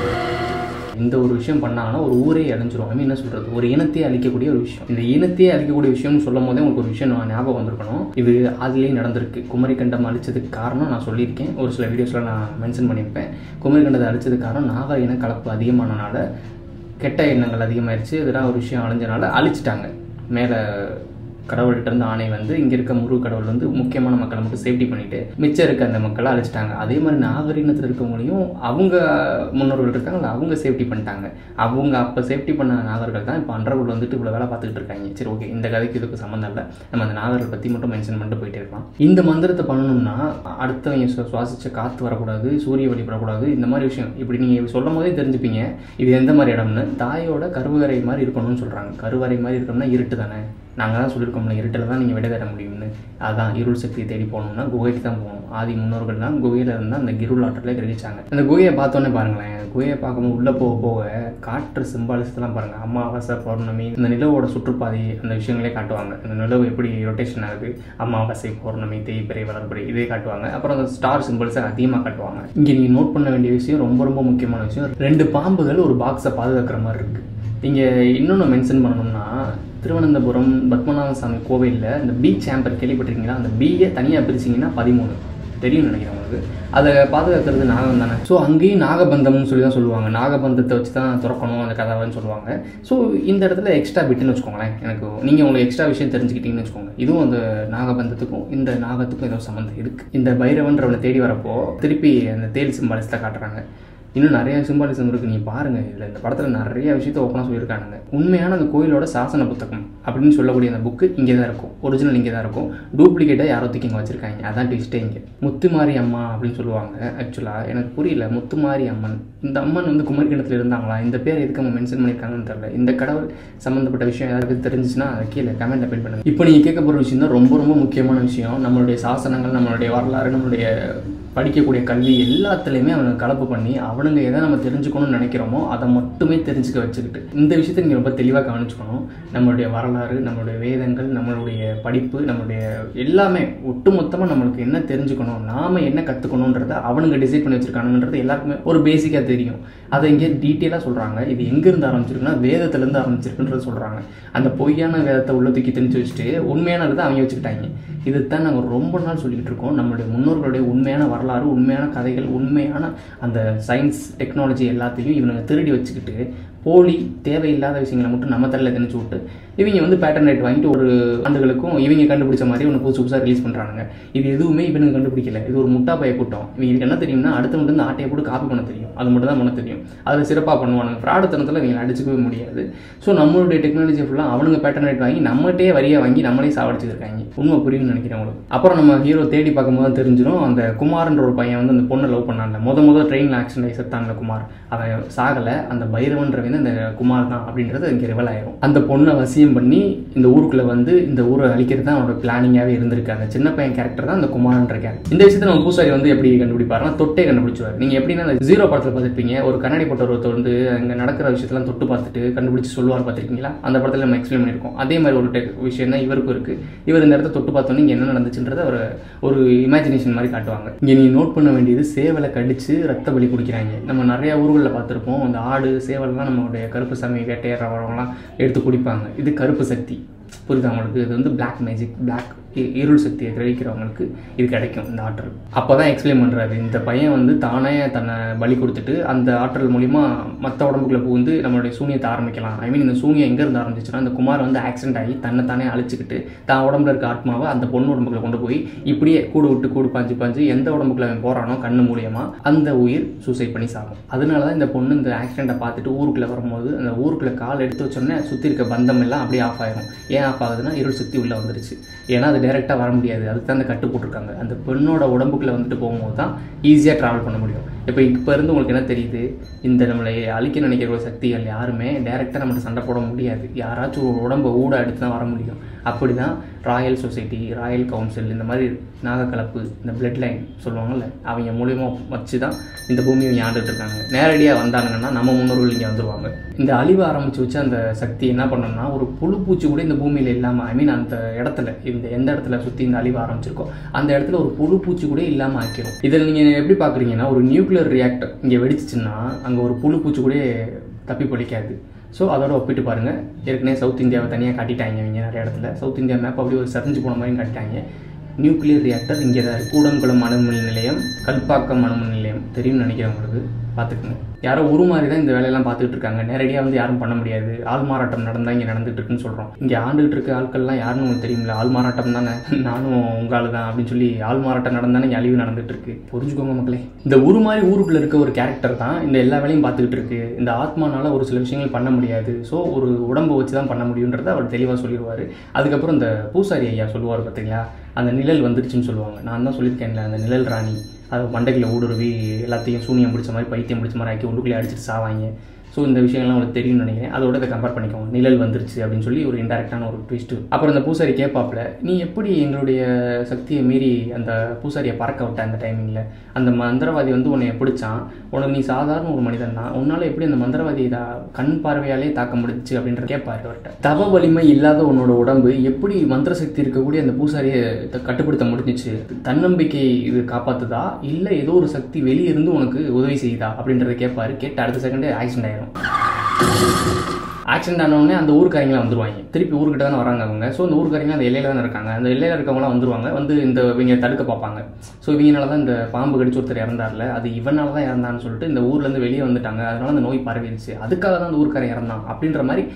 இந்த ஒரு விஷயம் பண்ணாங்கன்னா ஒரு ஊரே அழிஞ்சிரும் ஐ மீன் என்ன சொல்கிறது ஒரு இனத்தையே அழிக்கக்கூடிய ஒரு விஷயம் இந்த இனத்தையே அழிக்கக்கூடிய விஷயம்னு சொல்லும் போதே உங்களுக்கு ஒரு விஷயம் நான் ஞாபகம் வந்திருக்கணும் இது அதுலேயே நடந்திருக்கு குமரிக்கண்டம் அழிச்சதுக்கு காரணம் நான் சொல்லியிருக்கேன் ஒரு சில வீடியோஸில் நான் மென்ஷன் பண்ணியிருப்பேன் குமரிக்கண்டத்தை அழிச்சதுக்கு காரணம் நாக இன கலப்பு அதிகமானனால கெட்ட எண்ணங்கள் அதிகமாயிருச்சு இதெல்லாம் ஒரு விஷயம் அழிஞ்சனால அழிச்சிட்டாங்க மேலே கடவுள்கிட்ட இருந்து ஆணை வந்து இங்கே இருக்க முருக கடவுள் வந்து முக்கியமான மக்களை மட்டும் சேஃப்டி பண்ணிட்டு மிச்சம் இருக்க அந்த மக்களை அழிச்சிட்டாங்க அதே மாதிரி நாகரிகத்தில் இருக்கவங்களையும் அவங்க முன்னோர்கள் இருக்காங்களா அவங்க சேஃப்டி பண்ணிட்டாங்க அவங்க அப்போ சேஃப்டி பண்ண நாகர்கள் தான் இப்போ அன்றகுள் வந்துட்டு இவ்வளோ வேலை பார்த்துக்கிட்டு இருக்காங்க சரி ஓகே இந்த கதைக்கு இதுக்கு சம்மந்தம் இல்லை நம்ம அந்த நாகர்கள் பற்றி மட்டும் மென்ஷன் பண்ணிட்டு போயிட்டே இருக்கலாம் இந்த மந்திரத்தை பண்ணணும்னா அடுத்தவங்க சு- சுவாசிச்ச காற்று வரக்கூடாது சூரிய ஒளி வரக்கூடாது இந்த மாதிரி விஷயம் இப்படி நீங்கள் சொல்லும் போதே தெரிஞ்சுப்பீங்க இது எந்த மாதிரி இடம்னு தாயோட கருவறை மாதிரி இருக்கணும்னு சொல்கிறாங்க கருவறை மாதிரி இருக்கணும்னா இருட்டு தானே நாங்கள் தான் சொல்லியிருக்கோம்ல இருட்டில் தான் நீங்கள் விடை தர முடியும்னு அதான் இருள் சக்தியை தேடி போகணும்னா குகைக்கு தான் போகணும் ஆதி முன்னோர்கள் தான் குகையில் இருந்தால் அந்த இருள் ஆற்றலை கிரகிச்சாங்க அந்த குகையை பார்த்தோன்னே பாருங்களேன் குகையை பார்க்கும்போது உள்ளே போக போக காற்று சிம்பாலிசத்தெல்லாம் பாருங்கள் அமாவாசை பௌர்ணமி இந்த நிலவோட சுற்றுப்பாதை அந்த விஷயங்களே காட்டுவாங்க அந்த நிலவு எப்படி ரொட்டேஷன் ஆகுது அமாவாசை பௌர்ணமி தேய்பிறை வளர்பிறை இதே காட்டுவாங்க அப்புறம் அந்த ஸ்டார் சிம்பிள்ஸை அதிகமாக காட்டுவாங்க இங்கே நீங்கள் நோட் பண்ண வேண்டிய விஷயம் ரொம்ப ரொம்ப முக்கியமான விஷயம் ரெண்டு பாம்புகள் ஒரு பாக்ஸை பாதுகாக்கிற மாதிரி இருக்குது இங்கே இன்னொன்று மென்ஷன் பண்ணணும்னா திருவனந்தபுரம் பத்மநாப சாமி கோவிலில் இந்த பி சேம்பர் கேள்விப்பட்டிருக்கீங்களா அந்த பியை தனியாக பிரிச்சிங்கன்னா பதிமூணு தெரியும் நினைக்கிறேன் உங்களுக்கு அதை பாதுகாக்கிறது நாகம் தானே ஸோ அங்கேயும் நாகபந்தம்னு சொல்லி தான் சொல்லுவாங்க நாகபந்தத்தை வச்சு தான் திறக்கணும் அந்த கதாவைன்னு சொல்லுவாங்க ஸோ இந்த இடத்துல எக்ஸ்ட்ரா பிட்டுன்னு வச்சுக்கோங்களேன் எனக்கு நீங்கள் உங்களுக்கு எக்ஸ்ட்ரா விஷயம் தெரிஞ்சுக்கிட்டீங்கன்னு வச்சுக்கோங்க இதுவும் அந்த நாகபந்தத்துக்கும் இந்த நாகத்துக்கும் ஏதோ சம்மந்தம் இருக்குது இந்த பைரவன்றவனை தேடி வரப்போ திருப்பி அந்த தேல் சிம்பாலிஸ்டாக காட்டுறாங்க இன்னும் நிறைய சிம்பாலிசம் இருக்குது நீங்கள் பாருங்கள் இதில் இந்த படத்தில் நிறைய விஷயத்த ஓப்பனாக சொல்லியிருக்கானுங்க உண்மையான அந்த கோயிலோட சாசன புத்தகம் அப்படின்னு சொல்லக்கூடிய அந்த புக்கு இங்கே தான் இருக்கும் ஒரிஜினல் இங்கே தான் இருக்கும் டூப்ளிகேட்டாக யாரோ தூக்கி இங்கே வச்சுருக்காங்க அதான் ட்விஸ்ட்டே இங்கே முத்துமாரி அம்மா அப்படின்னு சொல்லுவாங்க ஆக்சுவலாக எனக்கு புரியல முத்துமாரி அம்மன் இந்த அம்மன் வந்து குமரிக்கணத்தில் இருந்தாங்களா இந்த பேர் எதுக்கு அவங்க மென்ஷன் பண்ணியிருக்காங்கன்னு தெரியல இந்த கடவுள் சம்மந்தப்பட்ட விஷயம் யாருக்கு தெரிஞ்சுச்சுன்னா அதை கீழே கமெண்ட்டில் பின் பண்ணுங்க இப்போ நீங்கள் கேட்க போகிற விஷயம் தான் ரொம்ப ரொம்ப முக்கியமான விஷயம் நம்மளுடைய சாசனங்கள் நம்மளுடைய வரலாறு நம்மளுடைய படிக்கக்கூடிய கல்வி எல்லாத்துலேயுமே அவனுக்கு கலப்பு பண்ணி அவனுங்க எதை நம்ம தெரிஞ்சுக்கணும்னு நினைக்கிறோமோ அதை மட்டுமே தெரிஞ்சுக்க வச்சுக்கிட்டு இந்த விஷயத்தை நீங்கள் ரொம்ப தெளிவாக கவனிச்சுக்கணும் நம்மளுடைய வரலாறு நம்மளுடைய வேதங்கள் நம்மளுடைய படிப்பு நம்மளுடைய எல்லாமே ஒட்டுமொத்தமாக நம்மளுக்கு என்ன தெரிஞ்சுக்கணும் நாம் என்ன கற்றுக்கணுன்றத அவனுங்க டிசைட் பண்ணி வச்சுருக்கானுன்றது எல்லாருக்குமே ஒரு பேசிக்காக தெரியும் அதை இங்கே டீட்டெயிலாக சொல்கிறாங்க இது எங்கேருந்து ஆரம்பிச்சிருக்குன்னா வேதத்துலேருந்து ஆரம்பிச்சிருக்குன்றது சொல்கிறாங்க அந்த பொய்யான வேதத்தை உள்ள தூக்கி தெரிஞ்சு வச்சுட்டு உண்மையானதை அவங்க வச்சுக்கிட்டாங்க இதுதான் நாங்கள் ரொம்ப நாள் சொல்லிக்கிட்டு இருக்கோம் நம்மளுடைய முன்னோர்களுடைய உண்மையான வரலாறு உண்மையான கதைகள் உண்மையான அந்த சயின்ஸ் டெக்னாலஜி எல்லாத்தையும் இவனுங்க திருடி வச்சுக்கிட்டு போலி தேவையில்லாத விஷயங்களை மட்டும் நம்ம தலையில் திணிச்சு விட்டு இவங்க வந்து பேட்டர்ன் ரைட் வாங்கிட்டு ஒரு ஆண்டுகளுக்கும் இவங்க கண்டுபிடிச்ச மாதிரி ஒன்று புதுசு புதுசாக ரிலீஸ் பண்ணுறாங்க இது எதுவுமே இவனுங்க கண்டுபிடிக்கல இது ஒரு முட்டா பைய கூட்டம் இவங்களுக்கு என்ன தெரியும்னா அடுத்த வந்து ஆட்டையை போட்டு காப்பி பண்ண தெரியும் அது மட்டும் தான் பண்ண தெரியும் அதில் சிறப்பாக பண்ணுவானுங்க ஃப்ராடுத்தனத்தில் இவங்க அடிச்சுக்கவே முடியாது ஸோ நம்மளுடைய டெக்னாலஜி ஃபுல்லாக அவனுங்க பேட்டர்ன் ரைட் வாங்கி நம்மகிட்டே வரியாக வாங்கி நம்மளே சாவடிச்சிருக்காங்க உண்மை புரியும்னு நினைக்கிறேன் உங்களுக்கு அப்புறம் நம்ம ஹீரோ தேடி பார்க்கும்போது தான் தெரிஞ்சிடும் அந்த குமார்ன்ற ஒரு பையன் வந்து அந்த பொண்ணை லவ் பண்ணான்ல முத முத ட்ரெயினில் ஆக்சிடென்ட் ஆகி செத்தான்ல குமார் அவன் சாகலை அந்த பைரவன்றவன் இந்த குமார் தான் அப்படின்றது இங்கே ரிவல் ஆயிரும் அந்த பொண்ணை வசியம் பண்ணி இந்த ஊருக்குள்ள வந்து இந்த ஊரை அழிக்கிறது தான் அவனோட பிளானிங்காகவே இருந்திருக்கு அந்த சின்ன பையன் கேரக்டர் தான் அந்த குமார்ன்ற கேரக்டர் இந்த விஷயத்தை நம்ம பூசாரி வந்து எப்படி கண்டுபிடிப்பாருன்னா தொட்டே கண்டுபிடிச்சுவார் நீங்கள் எப்படின்னா அந்த ஜீரோ படத்தில் பார்த்துருப்பீங்க ஒரு கண்ணாடி போட்ட ஒருத்தர் வந்து அங்கே நடக்கிற விஷயத்தெல்லாம் தொட்டு பார்த்துட்டு கண்டுபிடிச்சு சொல்லுவார் பார்த்துருக்கீங்களா அந்த படத்தில் நம்ம எக்ஸ்பிளைன் பண்ணியிருக்கோம் அதே மாதிரி ஒரு டெக் விஷயம் தான் இவருக்கும் இருக்குது இவர் இந்த இடத்த தொட்டு பார்த்தோன்னே இங்கே என்ன நடந்துச்சுன்றதை ஒரு ஒரு இமேஜினேஷன் மாதிரி காட்டுவாங்க இங்கே நீ நோட் பண்ண வேண்டியது சேவலை கடிச்சு ரத்த பலி குடிக்கிறாங்க நம்ம நிறைய ஊர்களில் பார்த்துருப்போம் அந்த ஆடு சேவல்லாம் நம்மளுடைய கருப்பு சாமி வேட்டையாடுறவங்கலாம் எடுத்து குடிப்பாங்க இது கருப்பு சக்தி புரியுதா அவங்களுக்கு இது வந்து பிளாக் மேஜிக் பிளாக் இருள் சக்தியை கிரகிக்கிறவங்களுக்கு இது கிடைக்கும் இந்த ஆற்றல் அப்போ தான் எக்ஸ்பிளைன் பண்ணுறாரு இந்த பையன் வந்து தானே தன்னை பலி கொடுத்துட்டு அந்த ஆற்றல் மூலிமா மற்ற உடம்புக்குள்ள புகுந்து நம்மளுடைய சூனியத்தை ஆரம்பிக்கலாம் ஐ மீன் இந்த சூனியம் எங்கேருந்து ஆரம்பிச்சுன்னா இந்த குமார் வந்து ஆக்சிடென்ட் ஆகி தன்னை தானே அழிச்சிக்கிட்டு தான் உடம்புல இருக்க ஆத்மாவை அந்த பொண்ணு உடம்புக்குள்ள கொண்டு போய் இப்படியே கூடு விட்டு கூடு பாஞ்சு பாஞ்சு எந்த உடம்புக்குள்ள அவன் போகிறானோ கண்ணு மூலியமா அந்த உயிர் சூசைட் பண்ணி சாகும் அதனால தான் இந்த பொண்ணு இந்த ஆக்சிடெண்ட்டை பார்த்துட்டு ஊருக்குள்ளே வரும்போது அந்த ஊருக்குள்ளே கால் எடுத்து வச்சோன்னே சுற்றி இருக்க பந்தம் எல்லாம் அப்படியே ஆஃப் ஆயிரும் ஏன் ஆஃப் ஆகுதுன்னா இருள் சக்தி உள்ளே வந்துருச்சு ஏன்னா அது டேரெக்டாக வர முடியாது அதுக்கு தான் அந்த கட்டு போட்டிருக்காங்க அந்த பெண்ணோட உடம்புக்குள்ளே வந்துட்டு போகும்போது தான் ஈஸியாக ட்ராவல் பண்ண முடியும் இப்போ இப்போ இருந்து உங்களுக்கு என்ன தெரியுது இந்த நம்மளை அழிக்க நினைக்கிற ஒரு சக்திகள் யாருமே டேரெக்டாக நம்மகிட்ட சண்டை போட முடியாது யாராச்சும் ஒரு உடம்பை ஊட எடுத்து தான் வர முடியும் அப்படி தான் ராயல் சொசைட்டி ராயல் கவுன்சில் இந்த மாதிரி நாகக்கலப்பு இந்த பிளட் லைன் சொல்லுவாங்கல்ல அவங்க மூலியமா வச்சு தான் இந்த பூமியை இவங்க ஆண்டுட்டு இருக்காங்க நேரடியாக வந்தானுங்கன்னா நம்ம முன்னோர்கள் இங்கே வந்துருவாங்க இந்த அழிவு ஆரம்பிச்சு வச்சு அந்த சக்தி என்ன பண்ணணும்னா ஒரு புழு பூச்சி கூட இந்த பூமியில் இல்லாமல் ஐ மீன் அந்த இடத்துல இந்த எந்த இடத்துல சுற்றி இந்த அழிவு ஆரம்பிச்சிருக்கோ அந்த இடத்துல ஒரு புழு பூச்சி கூட இல்லாமல் ஆக்கிரும் இதில் நீங்கள் எப்படி பார்க்குறீங்கன்னா ஒரு நியூக்ளியர் ரியாக்டர் இங்கே வெடிச்சிச்சுன்னா அங்கே ஒரு புழு பூச்சி கூட தப்பி பிடிக்காது ஸோ அதோட ஒப்பிட்டு பாருங்கள் ஏற்கனவே சவுத் இந்தியாவை தனியாக காட்டிட்டாங்க இவங்க நிறைய இடத்துல சவுத் இந்தியா மேப் அப்படியே ஒரு சரிஞ்சு போன மாதிரி காட்டிட்டாங்க நியூக்ளியர் ரியாக்டர் இங்கே தான் இருக்கு. கூடங்குளம் அணுமின் நிலையம் கல்பாக்கம் அணுமின் நிலையம் தெரியும்னு நினைக்கிறேன் உங்களுக்கு பார்த்துக்குங்க யாரோ உருமாறி தான் இந்த வேலையெல்லாம் பார்த்துட்டு இருக்காங்க நேரடியாக வந்து யாரும் பண்ண முடியாது ஆள் மாறாட்டம் நடந்தால் இங்கே நடந்துட்டு இருக்குன்னு சொல்கிறோம் இங்கே ஆண்டுகிட்டு இருக்க ஆட்கள்லாம் யாருன்னு உங்களுக்கு தெரியுமில்ல ஆள் மாறாட்டம் தானே நானும் உங்க ஆளு தான் அப்படின்னு சொல்லி ஆள் மாறாட்டம் நடந்தானே இங்க அழிவு நடந்துட்டு இருக்கு புரிஞ்சுக்கோங்க மக்களே இந்த உரு மாதிரி ஊருக்குள்ள இருக்க ஒரு கேரக்டர் தான் இந்த எல்லா வேலையும் பார்த்துக்கிட்டு இருக்கு இந்த ஆத்மானால ஒரு சில விஷயங்கள் பண்ண முடியாது ஸோ ஒரு உடம்பை வச்சு தான் பண்ண முடியுன்றதை அவர் தெளிவாக சொல்லிடுவார் அதுக்கப்புறம் இந்த பூசாரி ஐயா சொல்லுவார் பார்த்தீங்களா அந்த நிழல் வந்துருச்சுன்னு சொல்லுவாங்க நான் தான் சொல்லியிருக்கேன்ல அந்த நிழல் ராணி அது மண்டைக்குள்ள ஊடுருவி எல்லாத்தையும் சூனியம் பிடிச்ச மாதிரி பைத்தியம் பிடிச்ச மாதிரி ஆக்கி உள்ளுக்குள்ளே அடிச்சிட்டு சாவாங்க ஸோ இந்த விஷயங்கள்லாம் உங்களுக்கு தெரியும்னு நினைக்கிறேன் அதோட இதை கம்பேர் பண்ணிக்கோங்க நிழல் வந்துருச்சு அப்படின்னு சொல்லி ஒரு இன்டெரக்டான ஒரு ட்விஸ்ட்டு அப்புறம் இந்த பூசாரி கேட்பாப்புல நீ எப்படி எங்களுடைய சக்தியை மீறி அந்த பூசாரியை பறக்க விட்ட அந்த டைமிங்கில் அந்த மந்திரவாதி வந்து உன்னை பிடிச்சான் உனக்கு நீ சாதாரண ஒரு மனிதன் தான் உன்னால் எப்படி அந்த மந்திரவாதியை தா- கண் பார்வையாலே தாக்க முடிஞ்சுச்சு அப்படின்ற கேட்பாரு அவர்கிட்ட தவ வலிமை இல்லாத உன்னோட உடம்பு எப்படி மந்திர சக்தி இருக்கக்கூடிய அந்த பூசாரியை த- கட்டுப்படுத்த முடிஞ்சிச்சு தன்னம்பிக்கை இது காப்பாத்துதா இல்லை ஏதோ ஒரு சக்தி வெளியே இருந்து உனக்கு உதவி செய்யுதா அப்படின்றத கேட்பாரு கேட்டு அடுத்த செகண்டே ஆக்சிடென்ட் ஆயிரும் ஆக்சிடென்ட் ஆனவுடனே அந்த ஊருக்காரங்களாம் வந்துருவாங்க திருப்பி ஊருக்கிட்ட தானே வராங்க அவங்க ஸோ அந்த ஊருக்காரங்க அந்த எல்லையில தானே இருக்காங்க அந்த எல்லையில் இருக்கவங்களாம் வந்துருவாங்க வந்து இந்த இவங்க தடுக்க பார்ப்பாங்க ஸோ இவங்கனால தான் இந்த பாம்பு கடிச்சு ஒருத்தர் இறந்தார்ல அது இவனால தான் இறந்தான்னு சொல்லிட்டு இந்த ஊர்லேருந்து வெளியே வந்துட்டாங்க அதனால அந்த நோய் பரவிடுச்சு அதுக்காக தான் அந்த ஊருக்காரன் இறந்தான் அப்படின்ற மாதிரி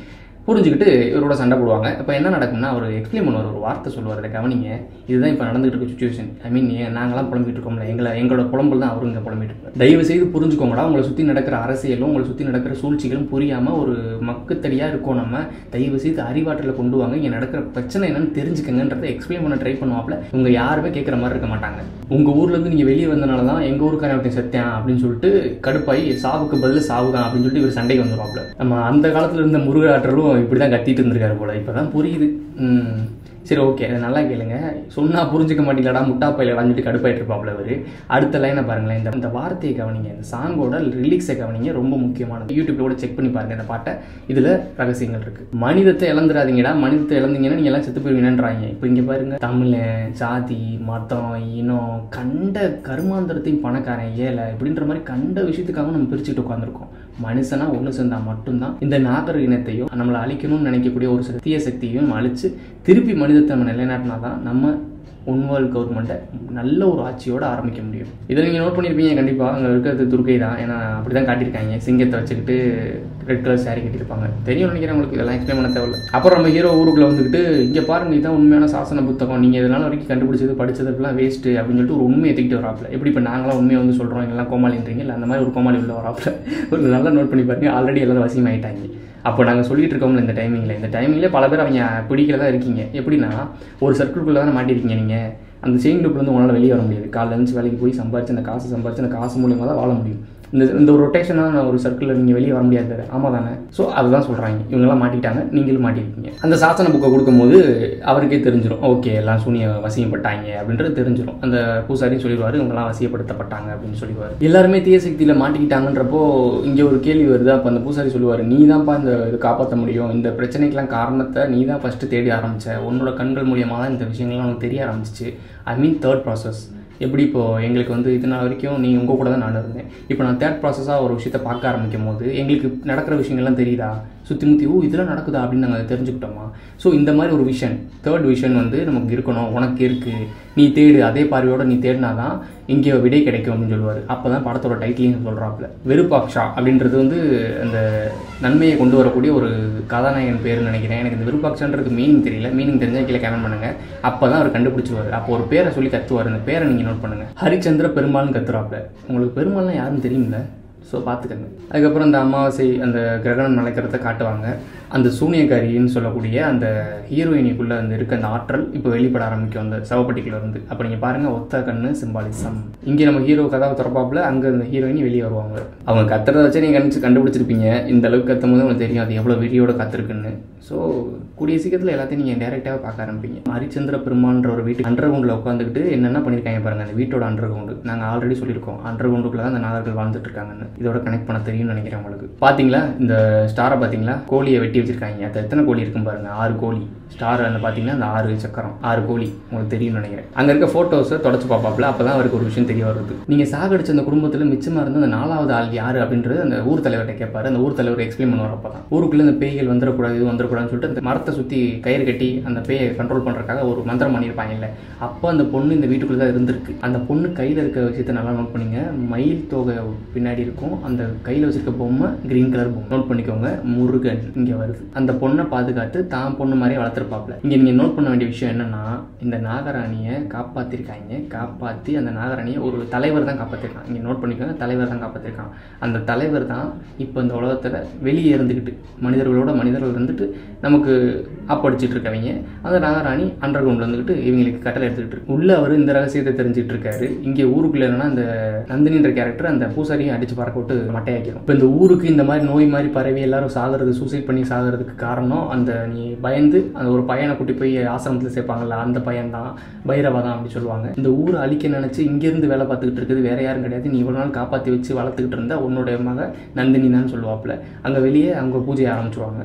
புரிஞ்சுக்கிட்டு இவரோட சண்டை போடுவாங்க இப்போ என்ன நடக்கும்னா அவர் எக்ஸ்பிளைன் பண்ணுவார் ஒரு வார்த்தை சொல்லுவார் அதை கவனிங்க இதுதான் இப்போ நடந்துகிட்டு இருக்க சுச்சுவேஷன் ஐ மீன் நாங்களாம் புலம்பிட்டு இருக்கோம்ல எங்களை எங்களோட புலம்பல் தான் அவரும் இங்கே புலம்பிட்டு இருக்காரு தயவு செய்து புரிஞ்சுக்கோங்கடா உங்களை சுற்றி நடக்கிற அரசியலும் உங்களை சுற்றி நடக்கிற சூழ்ச்சிகளும் புரியாமல் ஒரு மக்குத்தடியாக இருக்கோம் நம்ம தயவு செய்து அறிவாற்றலை கொண்டு வாங்க இங்கே நடக்கிற பிரச்சனை என்னன்னு தெரிஞ்சுக்கங்கன்றதை எக்ஸ்பிளைன் பண்ண ட்ரை பண்ணுவாப்ல இவங்க யாருமே கேட்குற மாதிரி இருக்க மாட்டாங்க உங்கள் ஊர்லேருந்து நீங்கள் வெளியே வந்தனால தான் எங்கள் ஊருக்காரன் ஒருத்தன் செத்தேன் அப்படின்னு சொல்லிட்டு கடுப்பாகி சாவுக்கு பதில் சாவு தான் அப்படின்னு சொல்லிட்டு இவர் சண்டைக்கு வந்துருவாப்ல நம்ம அந்த காலத்தில் இருந்த முருக ஆற்றலும் இப்படி தான் கத்திட்டு இருந்திருக்காரு போல இப்போ தான் புரியுது ம். சரி ஓகே அதை நல்லா கேளுங்க சொன்னால் புரிஞ்சுக்க மாட்டீங்களாடா முட்டா பையிலடான்னு சொல்லிட்டு கடுப்பாயிட்டு இருப்பாப்ல அவர் அடுத்த லைனை பாருங்களேன் இந்த இந்த வார்த்தையை கவனிங்க இந்த சாங்கோட ரிலீக்ஸை கவனிங்க ரொம்ப முக்கியமானது யூடியூப்ல கூட செக் பண்ணி பாருங்க இந்த பாட்டை இதில் ரகசியங்கள் இருக்கு மனிதத்தை இழந்துடாதீங்கடா மனிதத்தை இழந்தீங்கன்னா நீங்கள் எல்லாம் செத்து போயிருவீங்கன்றாங்க இப்போ இங்கே பாருங்க தமிழன் ஜாதி மதம் இனம் கண்ட கருமாந்திரத்தையும் பணக்காரன் ஏழை இப்படின்ற மாதிரி கண்ட விஷயத்துக்காக நம்ம பிரிச்சுட்டு உட்காந்துருக்கோம் மனுஷனா ஒன்று சேர்ந்தா மட்டும்தான் இந்த நாகர இனத்தையும் நம்மளை அழிக்கணும்னு நினைக்கக்கூடிய ஒரு சில தீய சக்தியையும் அழிச்சு திருப்பி மனிதத்தை நம்ம நிலைநாட்டினா தான் நம்ம ஒன்வேர்ல்ட் கவர்மெண்ட்டை நல்ல ஒரு ஆட்சியோட ஆரம்பிக்க முடியும் இதை நீங்கள் நோட் பண்ணியிருப்பீங்க கண்டிப்பாக அங்கே இருக்கிறது துர்க்கை தான் ஏன்னா அப்படி தான் காட்டியிருக்காங்க சிங்கத்தை வச்சுக்கிட்டு ரெட் கலர் saree கட்டியிருப்பாங்க தெரியும் நினைக்கிறேன் உங்களுக்கு இதெல்லாம் எக்ஸ்பிளைன் பண்ண தேவையில்ல அப்புறம் நம்ம ஹீரோ ஊருக்குள்ள வந்துக்கிட்டு இங்கே பாருங்க இதுதான் உண்மையான சாசன புத்தகம் நீங்கள் இதனால வரைக்கும் கண்டுபிடிச்சது படிச்சதுக்கெல்லாம் வேஸ்ட்டு அப்படின்னு சொல்லிட்டு ஒரு உண்மையை தூக்கிட்டு வராப்புல எப்படி இப்போ நாங்களாம் உண்மையை வந்து சொல்கிறோம் எல்லாம் கோமாளின்றீங்க இல்லை அந்த மாதிரி ஒரு கோமாளி உள்ள வராப்புல ஒரு நல்லா நோட் பண்ணி பாருங்க ஆல்ரெடி எல்லாரும் வசியமாயிட்டாங்க அப்போ நாங்கள் சொல்லிட்டு இருக்கோம்ல இந்த டைமிங்கில் இந்த டைமிங்கில் பல பேர் அவங்க பிடிக்கல தான் இருக்கீங்க எப்படின்னா ஒரு சர்க்கிள்குள்ளே தானே மாட்டிருக்கீங்க நீங்கள் அந்த செயின் குரூப்லேருந்து உங்களால் வெளியே வர முடியாது காலைல எழுந்து வேலைக்கு போய் சம்பாரிச்சு அந்த காசு சம்பாரிச்சு அந்த காசு மூலியமாக தான் வாழ முடியும் இந்த இந்த ஒரு ரொட்டேஷனாக ஒரு சர்க்கிளில் நீங்கள் வெளியே வர முடியாது ஆமாம் தானே ஸோ அதுதான் சொல்கிறாங்க இவங்கெல்லாம் மாட்டிட்டாங்க நீங்களும் மாட்டிருக்கீங்க அந்த சாசன புக்கை கொடுக்கும்போது அவருக்கே தெரிஞ்சிடும் ஓகே எல்லாம் சூனிய வசியப்பட்டாங்க அப்படின்றது தெரிஞ்சிடும் அந்த பூசாரியும் சொல்லிடுவார் இவங்கெல்லாம் வசியப்படுத்தப்பட்டாங்க அப்படின்னு சொல்லிடுவார் எல்லாருமே தீய சக்தியில் மாட்டிக்கிட்டாங்கன்றப்போ இங்கே ஒரு கேள்வி வருது அப்போ அந்த பூசாரி சொல்லுவார் நீ தான்ப்பா இந்த இது காப்பாற்ற முடியும் இந்த பிரச்சனைக்கெல்லாம் காரணத்தை நீ தான் ஃபஸ்ட்டு தேடி ஆரம்பிச்ச உன்னோட கண்கள் மூலியமாக தான் இந்த விஷயங்கள்லாம் உனக்கு தெரிய ஆரம்பிச்சிச்சு ஐ மீன் தேர்ட் ப்ராசஸ் எப்படி இப்போ எங்களுக்கு வந்து இது நாள் வரைக்கும் நீ உங்கள் கூட தான் நான் இருந்தேன் இப்போ நான் தேர்ட் ப்ராசஸாக ஒரு விஷயத்தை பார்க்க ஆரம்பிக்கும் போது எங்களுக்கு நடக்கிற விஷயங்கள்லாம் தெரியுதா சுற்றி முற்றி ஓ இதெல்லாம் நடக்குதா அப்படின்னு நாங்கள் தெரிஞ்சுக்கிட்டோமா ஸோ இந்த மாதிரி ஒரு விஷன் தேர்ட் விஷன் வந்து நமக்கு இருக்கணும் உனக்கு இருக்குது நீ தேடு அதே பார்வையோட நீ தேடினா தான் இங்கே விடை கிடைக்கும் அப்படின்னு சொல்லுவார் அப்போ தான் படத்தோட டைட்டிலையும் சொல்கிறாப்புல வெறுப்பாக்ஷா அப்படின்றது வந்து அந்த நன்மையை கொண்டு வரக்கூடிய ஒரு கதாநாயகன் பேர்னு நினைக்கிறேன் எனக்கு இந்த விருப்பாக்ஷான்றது மீனிங் தெரியல மீனிங் தெரிஞ்சால் கீழே கமெண்ட் பண்ணுங்க அப்போ தான் அவர் கண்டுபிடிச்சிருவார் அப்போ ஒரு பேரை சொல்லி கத்துவார் அந்த பேரை நீங்கள் நோட் பண்ணுங்க ஹரிச்சந்திர பெருமாள்னு கத்துறாப்புல உங்களுக்கு பெருமாள்லாம் யாருன்னு தெரியுமில்ல ஸோ பார்த்துக்கங்க அதுக்கப்புறம் இந்த அமாவாசை அந்த கிரகணம் நடக்கிறத காட்டுவாங்க அந்த சூனியக்காரின்னு சொல்லக்கூடிய அந்த ஹீரோயினிக்குள்ளே அந்த இருக்க அந்த ஆற்றல் இப்போ வெளிப்பட ஆரம்பிக்கும் அந்த சவப்பட்டிக்குள்ள இருந்து அப்போ நீங்கள் பாருங்கள் ஒத்த கண்ணு சிம்பாலிசம் இங்கே நம்ம ஹீரோ கதாவை திறப்பாப்புல அங்கே அந்த ஹீரோயினி வெளியே வருவாங்க அவங்க கத்துறத வச்சு நீங்கள் கணிச்சு கண்டுபிடிச்சிருப்பீங்க இந்த அளவுக்கு கத்தும் போது உங்களுக்கு தெரியும் அது எவ்வளோ வெறியோட கத்துருக்குன்னு ஸோ கூடிய சீக்கிரத்தில் எல்லாத்தையும் நீங்கள் டேரெக்டாக பார்க்க ஆரம்பிப்பீங்க ஹரிச்சந்திர பெருமான்ற ஒரு வீட்டு அண்டர் கிரவுண்டில் உட்காந்துக்கிட்டு என்னென்ன பண்ணியிருக்காங்க பாருங்க அந்த வீட்டோட அண்டர் கிரவுண்டு நாங்கள் ஆல்ரெடி சொல்லியிருக்கோம் அண்டர் கிரவுண்டுக்குள்ள தான் அந்த நாகர்கள் வாழ்ந்துட்டு இருக்காங்கன்னு இதோட கனெக்ட் பண்ண தெரியும்னு நினைக்கிறேன் உங்களுக்கு பார்த்தீங்களா இந்த ஸ்டாரை பார்த்தீங்களா கோழியை வெட்டி வச்சிருக்காங்க அது எத்தனை கோழி இருக்கும் பாருங்க ஆறு கோழி ஸ்டார் அந்த பார்த்தீங்கன்னா அந்த ஆறு சக்கரம் ஆறு கோழி உங்களுக்கு தெரியும்னு நினைக்கிறேன் அங்கே இருக்க ஃபோட்டோஸை தொடச்சு பார்ப்பாப்புல அப்போ தான் அவருக்கு ஒரு விஷயம் தெரிய வருது நீங்கள் சாகடிச்ச அந்த குடும்பத்தில் மிச்சமாக இருந்த அந்த நாலாவது ஆள் யார் அப்படின்றது அந்த ஊர் தலைவர்கிட்ட கேட்பாரு அந்த ஊர் தலைவர் எக்ஸ்பிளைன் பண்ணுவார் அப்போ தான் ஊருக்குள்ளே அந்த பேய்கள் வந்துடக்கூடாது இது வந்துடக்கூடாதுன்னு சொல்லிட்டு அந்த மரத்தை சுற்றி கயிறு கட்டி அந்த பேயை கண்ட்ரோல் பண்ணுறதுக்காக ஒரு மந்திரம் பண்ணியிருப்பாங்கல்ல அப்போ அந்த பொண்ணு இந்த வீட்டுக்குள்ளே தான் இருந்திருக்கு அந்த பொண்ணு கையில் இருக்க விஷயத்த நல்லா நோட் பண்ணிங்க மயில் தொகை பின்னாடி இருக்கும் அந்த கையில் வச்சிருக்க பொம்மை கிரீன் கலர் பொம்மை நோட் பண்ணிக்கோங்க முருகன் இங்கே வருது அந்த பொண்ணை பாதுகாத்து தான் பொண்ணு மாதிரியே வளர்த்துருப்பாப்ல இங்கே நீங்கள் நோட் பண்ண வேண்டிய விஷயம் என்னன்னா இந்த நாகராணியை காப்பாற்றிருக்காங்க காப்பாற்றி அந்த நாகராணியை ஒரு தலைவர் தான் காப்பாற்றிருக்கான் இங்கே நோட் பண்ணிக்கோங்க தலைவர் தான் காப்பாற்றிருக்கான் அந்த தலைவர் தான் இப்போ இந்த உலகத்தில் வெளியே இருந்துக்கிட்டு மனிதர்களோட மனிதர்கள் இருந்துட்டு நமக்கு அப்படிச்சிட்டு இருக்கவங்க அந்த நாகராணி அண்டர் கிரவுண்டில் இருந்துக்கிட்டு இவங்களுக்கு கட்டளை எடுத்துக்கிட்டு இருக்கு உள்ளே அவர் இந்த ரகசியத்தை தெரிஞ்சுட்டு இருக்காரு இங்கே ஊருக்குள்ள என்னன்னா அந்த நந்தினின்ற கேரக்டர் அந்த பூசாரியும் அடிச்சு பறக்க விட்டு மட்டையாக்கிடும் இப்போ இந்த ஊருக்கு இந்த மாதிரி நோய் மாதிரி பரவி எல்லாரும் சாகிறது சூசைட் பண்ணி சாகிறதுக்கு காரணம் அந்த நீ பயந்து அந்த ஒரு பையனை கூட்டி போய் ஆசிரமத்தில் சேர்ப்பாங்கல்ல அந்த பையன் தான் பைரவா தான் அப்படி சொல்லுவாங்க இந்த ஊரை அழிக்க நினைச்சு இங்கேருந்து வேலை பார்த்துக்கிட்டு இருக்குது வேற யாரும் கிடையாது நீ இவ்வளோ நாள் காப்பாற்றி வச்சு வளர்த்துக்கிட்டு இருந்தா உன்னுடைய மக நந்தினி தான் சொல்லுவாப்புல அங்கே வெளியே அவங்க பூஜையை ஆரம்பிச்சிருவாங்க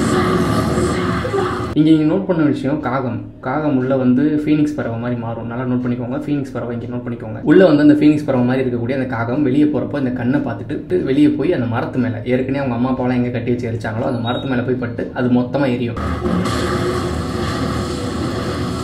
இங்கே நீங்கள் நோட் பண்ண விஷயம் காகம் காகம் உள்ள வந்து ஃபீனிக்ஸ் பறவை மாதிரி மாறும் நல்லா நோட் பண்ணிக்கோங்க ஃபீனிக்ஸ் பறவை இங்கே நோட் பண்ணிக்கோங்க உள்ள வந்து அந்த ஃபீனிக்ஸ் பறவை மாதிரி இருக்கக்கூடிய அந்த காகம் வெளியே போகிறப்போ இந்த கண்ணை பார்த்துட்டு வெளியே போய் அந்த மரத்து மேலே ஏற்கனவே அவங்க அம்மா அப்பாலாம் எங்கே கட்டி வச்சு எரிச்சாங்களோ அந்த மரத்து மேலே போய் பட்டு அது மொத்தமாக எரியும்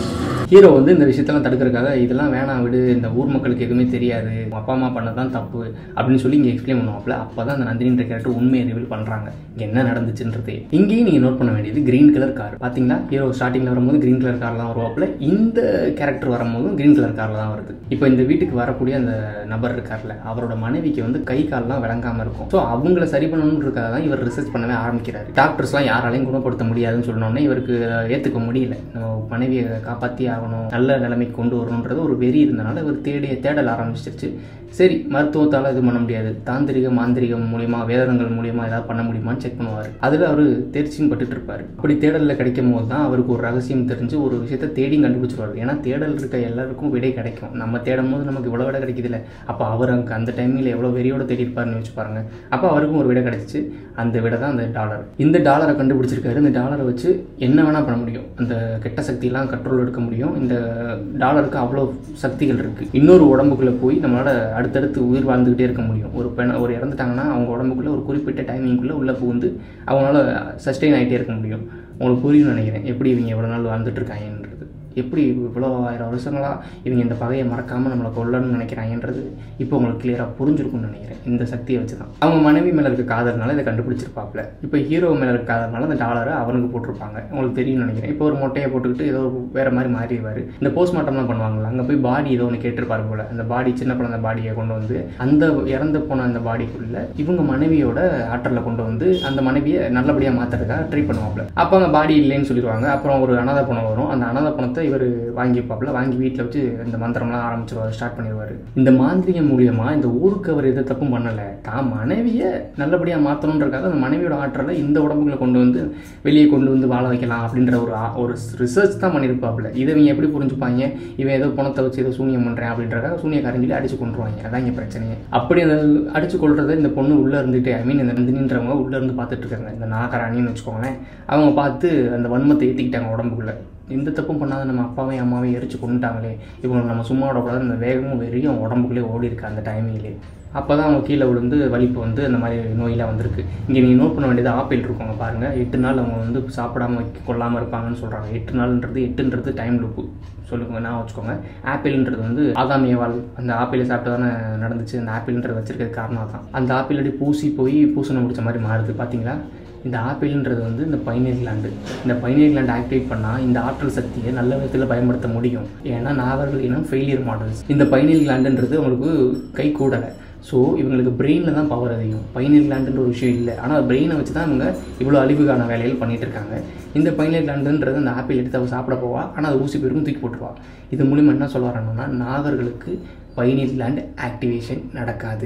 ஹீரோ வந்து இந்த விஷயத்தெல்லாம் தடுக்கிறதுக்காக இதெல்லாம் வேணாம் விடு இந்த ஊர் மக்களுக்கு எதுவுமே தெரியாது உங்க அப்பா அம்மா பண்ணதான் தப்பு அப்படின்னு சொல்லி இங்கே எக்ஸ்பிளைன் பண்ணுவாப்ல அப்போ தான் அந்த நந்தினின்ற கேரக்டர் உண்மையை ரிவீல் பண்ணுறாங்க இங்கே என்ன நடந்துச்சுன்றது இங்கேயும் நீங்கள் நோட் பண்ண வேண்டியது கிரீன் கலர் கார் பார்த்தீங்களா ஹீரோ ஸ்டார்டிங்கில் வரும்போது கிரீன் கலர் காரில் தான் வருவாப்புல இந்த கேரக்டர் வரும்போதும் கிரீன் கலர் காரில் தான் வருது இப்போ இந்த வீட்டுக்கு வரக்கூடிய அந்த நபர் இருக்கார்ல அவரோட மனைவிக்கு வந்து கை கால்லாம் விளங்காமல் இருக்கும் ஸோ அவங்கள சரி பண்ணணுன்றதுக்காக தான் இவர் ரிசர்ச் பண்ணவே ஆரம்பிக்கிறாரு டாக்டர்ஸ்லாம் யாராலையும் குணப்படுத்த முடியாதுன்னு சொன்னோன்னே இவருக்கு ஏற்றுக்க முடியல நம்ம மனைவியை காப்பாற்றி ஆகணும் நல்ல நிலைமைக்கு கொண்டு வரணுன்றது ஒரு வெறி இருந்தனால இவர் தேடிய தேடல் ஆரம்பிச்சிருச்சு சரி மருத்துவத்தால் இது பண்ண முடியாது தாந்திரிக மாந்திரிகம் மூலியமா வேதங்கள் மூலியமா ஏதாவது பண்ண முடியுமான்னு செக் பண்ணுவார் அதில் அவர் தேர்ச்சியும் பட்டுட்டு இருப்பார் அப்படி தேடலில் கிடைக்கும் போது தான் அவருக்கு ஒரு ரகசியம் தெரிஞ்சு ஒரு விஷயத்தை தேடி கண்டுபிடிச்சிருவாரு ஏன்னா தேடல் இருக்க எல்லாருக்கும் விடை கிடைக்கும் நம்ம தேடும் போது நமக்கு இவ்வளோ விடை கிடைக்குதுல்ல அப்போ அவர் அங்கே அந்த டைமில் எவ்வளோ வெறியோட தேடி இருப்பாருன்னு வச்சு பாருங்க அப்போ அவருக்கும் ஒரு விடை கிடைச்சிச்சு அந்த விடை தான் அந்த டாலர் இந்த டாலரை கண்டுபிடிச்சிருக்காரு இந்த டாலரை வச்சு என்ன வேணால் பண்ண முடியும் அந்த கெட்ட சக்தியெல்லாம் கண்ட்ரோல் எடுக்க முடியும் இந்த டாலருக்கு அவ்வளோ சக்திகள் இருக்குது இன்னொரு உடம்புக்குள்ளே போய் நம்மளால் அடுத்தடுத்து உயிர் வாழ்ந்துக்கிட்டே இருக்க முடியும் ஒரு பெண் ஒரு இறந்துட்டாங்கன்னா அவங்க உடம்புக்குள்ளே ஒரு குறிப்பிட்ட டைமிங்குள்ளே உள்ளே புகுந்து அவங்களால சஸ்டெயின் ஆகிட்டே இருக்க முடியும் உங்களுக்கு புரியும்னு நினைக்கிறேன் எப்படி இவங்க எவ்வளோ நாள் வாழ்ந்துட்டு இருக்காங்கன்றது எப்படி இவ்வளோ ஆயிரம் வருஷங்களாக இவங்க இந்த பகையை மறக்காமல் நம்மளை கொல்லணும்னு நினைக்கிறாங்கன்றது இப்போ உங்களுக்கு கிளியராக புரிஞ்சிருக்கும்னு நினைக்கிறேன் இந்த சக்தியை வச்சு தான் அவங்க மனைவி மேலே இருக்க காதல்னால இதை கண்டுபிடிச்சிருப்பாப்ல இப்போ ஹீரோ மேலே இருக்க காதல்னால அந்த டாலரை அவனுக்கு போட்டிருப்பாங்க உங்களுக்கு தெரியும்னு நினைக்கிறேன் இப்போ ஒரு மொட்டையை போட்டுக்கிட்டு ஏதோ ஒரு வேறு மாதிரி மாறிடுவார் இந்த போஸ்ட்மார்ட்டம்லாம் பண்ணுவாங்கல்ல அங்கே போய் பாடி ஏதோ ஒன்று கேட்டிருப்பாரு போல் அந்த பாடி சின்ன குழந்தை பாடியை கொண்டு வந்து அந்த இறந்து போன அந்த பாடிக்குள்ளே இவங்க மனைவியோட ஆற்றலை கொண்டு வந்து அந்த மனைவியை நல்லபடியாக மாற்றுறதுக்காக ட்ரை பண்ணுவாப்ல அப்போ அந்த பாடி இல்லைன்னு சொல்லிடுவாங்க அப்புறம் ஒரு அனாதை பணம் வரும் அந்த அனாதை பணத்தை இவர் வாங்கிப்பாப்ல வாங்கி வீட்டில் வச்சு இந்த மந்திரம்லாம் ஆரம்பிச்சிருவார் ஸ்டார்ட் பண்ணிடுவார் இந்த மாந்திரிகம் மூலியமா இந்த ஊருக்கு அவர் எந்த தப்பும் பண்ணலை தான் மனைவியை நல்லபடியாக மாற்றணுன்றக்காக அந்த மனைவியோட ஆற்றலை இந்த உடம்புக்குள்ள கொண்டு வந்து வெளியே கொண்டு வந்து வாழ வைக்கலாம் அப்படின்ற ஒரு ஆ- ஒரு ரிசர்ச் தான் பண்ணியிருப்பாப்புல இதை இவங்க எப்படி புரிஞ்சுப்பாங்க இவன் ஏதோ பணத்தை வச்சு ஏதோ சூனியம் பண்ணுறேன் அப்படின்றக்காக சூனியக்காரன் சொல்லி அடிச்சு கொண்டுருவாங்க அதான் இங்கே பிரச்சனையே அப்படி அந்த அடிச்சு கொள்றதை இந்த பொண்ணு உள்ளே இருந்துட்டு ஐ மீன் இந்த நந்தினின்றவங்க உள்ளே இருந்து பார்த்துட்டு இருக்காங்க இந்த நாகராணின்னு வச்சுக்கோங்களேன் அவங்க பார்த்து அந்த வன்மத்தை ஏற்றிக்கிட்டாங்க உடம்புக்குள்ள எந்த தப்பும் பண்ணாத நம்ம அப்பாவையும் அம்மாவையும் எரிச்சு கொண்டுட்டாங்களே இவங்களை நம்ம சும்மா விடக்கூடாது அந்த வேகமும் வெறியும் உடம்புக்குள்ளே ஓடி இருக்கு அந்த டைமிங்லேயே அப்போ தான் அவங்க கீழே விழுந்து வலிப்பு வந்து அந்த மாதிரி நோயெல்லாம் வந்திருக்கு இங்கே நீங்கள் நோட் பண்ண வேண்டியது ஆப்பிள் இருக்குங்க பாருங்கள் எட்டு நாள் அவங்க வந்து சாப்பிடாம வைக்க- கொள்ளாம இருப்பாங்கன்னு சொல்கிறாங்க எட்டு நாள்ன்றது எட்டுன்றது டைம் லூப்பு சொல்லுங்க நான் வச்சுக்கோங்க ஆப்பிள்ன்றது வந்து ஆகாமியவாள் அந்த ஆப்பிளை சாப்பிட்டு தானே நடந்துச்சு அந்த ஆப்பிள்ன்றது வச்சிருக்கிறது காரணம் தான் அந்த ஆப்பிள் அடி பூசி போய் பூசணம் முடிச்ச மாதிரி மாறுது பார்த்தீங்களா இந்த ஆப்பிள்ன்றது வந்து இந்த பைனல் கிளாண்டு இந்த பைனல் கிளாண்ட் ஆக்டிவேட் பண்ணால் இந்த ஆற்றல் சக்தியை நல்ல விதத்தில் பயன்படுத்த முடியும் ஏன்னா நாவர்கள் இனம் ஃபெயிலியர் மாடல்ஸ் இந்த பைனல் கிளாண்டுன்றது அவங்களுக்கு கை கூடலை ஸோ இவங்களுக்கு பிரெயினில் தான் பவர் அதிகம் பைனல் கிளாண்டுன்ற ஒரு விஷயம் இல்லை ஆனால் பிரெயினை வச்சு தான் இவங்க இவ்வளோ அழிவுக்கான வேலைகள் பண்ணிட்டு இருக்காங்க இந்த பைனல் கிளாண்டுன்றது அந்த ஆப்பிள் எடுத்து அவ சாப்பிட போவா ஆனால் அது ஊசி பெரும் தூக்கி போட்டுருவா இது மூலிமா என்ன சொல்ல வரணும்னா நாகர்களுக்கு பைனல் கிளாண்ட் ஆக்டிவேஷன் நடக்காது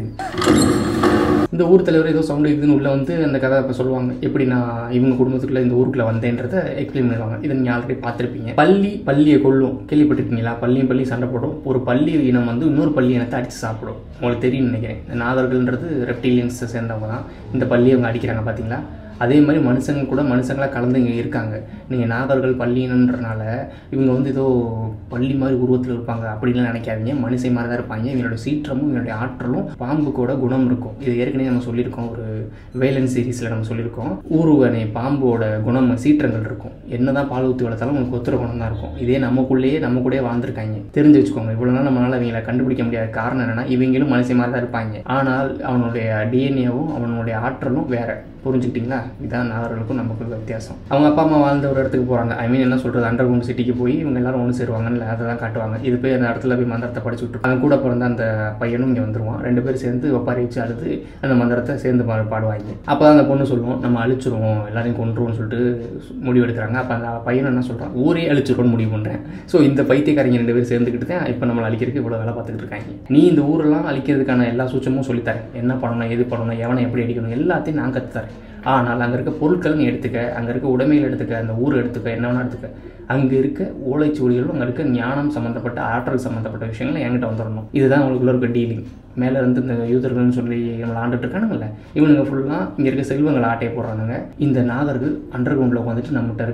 இந்த ஊர் தலைவர் ஏதோ சவுண்டு இருக்குதுன்னு உள்ள வந்து அந்த கதை இப்போ சொல்லுவாங்க எப்படி நான் இவங்க குடும்பத்துக்குள்ள இந்த ஊருக்குள்ள வந்தேன்றதை எக்ஸ்பிளைன் பண்ணுவாங்க இதை நீங்கள் ஆல்ரெடி பார்த்துருப்பீங்க பள்ளி பள்ளியை கொல்லும் கேள்விப்பட்டிருக்கீங்களா பள்ளியும் பள்ளி சண்டை போடும் ஒரு பள்ளி இனம் வந்து இன்னொரு பள்ளி இனத்தை அடித்து சாப்பிடும் உங்களுக்கு தெரியும்னு நினைக்கிறேன் இந்த நாகர்கள்ன்றது ரெப்டிலியன்ஸை சேர்ந்தவங்க தான் இந்த பள்ளியை அவங்க அடிக்கிறாங்க பார்த்தீங்களா அதே மாதிரி மனுஷங்க கூட மனுஷங்களா கலந்து இங்கே இருக்காங்க நீங்கள் நாகர்கள் பள்ளியினன்றனால இவங்க வந்து ஏதோ பள்ளி மாதிரி உருவத்தில் இருப்பாங்க அப்படின்லாம் நினைக்காதீங்க மனுஷை மாதிரி தான் இருப்பாங்க இவங்களோட சீற்றமும் இவங்களுடைய ஆற்றலும் பாம்புக்கோட குணம் இருக்கும் இது ஏற்கனவே நம்ம சொல்லியிருக்கோம் ஒரு வேலன் சீரீஸில் நம்ம சொல்லியிருக்கோம் ஊருவனை பாம்போட குணம் சீற்றங்கள் இருக்கும் என்னதான் பால் ஊற்றி வளர்த்தாலும் உங்களுக்கு ஒத்துற குணம் தான் இருக்கும் இதே நமக்குள்ளேயே நம்ம கூடயே வாழ்ந்துருக்காங்க தெரிஞ்சு வச்சுக்கோங்க இவ்வளோ நாள் நம்மளால இவங்களை கண்டுபிடிக்க முடியாத காரணம் என்னன்னா இவங்களும் மனுஷன் மாதிரி தான் இருப்பாங்க ஆனால் அவனுடைய டிஎன்ஏவும் அவனுடைய ஆற்றலும் வேற புரிஞ்சுக்கிட்டீங்களா இதான் நாகர்களுக்கும் நமக்கும் வித்தியாசம் அவங்க அப்பா அம்மா வாழ்ந்த ஒரு இடத்துக்கு போகிறாங்க ஐ மீன் என்ன சொல்கிறது அண்டர் கிரவுண்ட் சிட்டிக்கு போய் இவங்க எல்லாரும் ஒன்று சேருவாங்கன்னு அதை தான் காட்டுவாங்க இது போய் அந்த இடத்துல போய் மந்திரத்தை படிச்சு விட்டு அவன் கூட பிறந்த அந்த பையனும் இங்கே வந்துருவான் ரெண்டு பேரும் சேர்ந்து ஒப்பாரி வச்சு அழுது அந்த மந்திரத்தை சேர்ந்து பா- பாடுவாங்க அப்போ தான் அந்த பொண்ணு சொல்லுவோம் நம்ம அழிச்சிருவோம் எல்லாரையும் கொன்றுவோம்னு சொல்லிட்டு முடிவு எடுக்கிறாங்க அப்போ அந்த பையன் என்ன சொல்கிறான் ஊரே அழிச்சிருவோம்னு முடிவு பண்ணுறேன் ஸோ இந்த பைத்தியக்காரங்க ரெண்டு பேரும் சேர்ந்துக்கிட்டு தான் இப்போ நம்மளை அழிக்கிறதுக்கு இவ்வளோ வேலை பார்த்துக்கிட்டு இருக்காங்க நீ இந்த ஊரெல்லாம் அழிக்கிறதுக்கான எல்லா சூச்சமும் சொல்லித்தரேன் என்ன பண்ணணும் எது பண்ணணும் எவனை எப்படி அடிக்கணும் எல்லாத்தையும் நான் கற்றுத்தரேன் ஆனால் அங்கே இருக்க பொருட்கள் நீ எடுத்துக்க அங்கே இருக்க உடைமைகள் எடுத்துக்க அந்த ஊர் எடுத்துக்க என்ன வேணா எடுத்துக்க அங்கே இருக்க ஓலைச்சுவடிகளும் அங்கே இருக்க ஞானம் சம்மந்தப்பட்ட ஆற்றல் சம்மந்தப்பட்ட விஷயங்கள் என்கிட்ட வந்துடணும் இதுதான் அவங்களுக்குள்ள இருக்க டீலிங் மேலே இருந்து இந்த யூதர்கள்னு சொல்லி நம்மளை ஆண்டுட்டு இருக்கானுங்கல்ல இவனுங்க ஃபுல்லாக இங்கே இருக்க செல்வங்களை ஆட்டையை போடுறானுங்க இந்த நாகர்கள் அண்டர் கிரவுண்டில் உட்காந்துட்டு நம்மகிட்ட இருக்க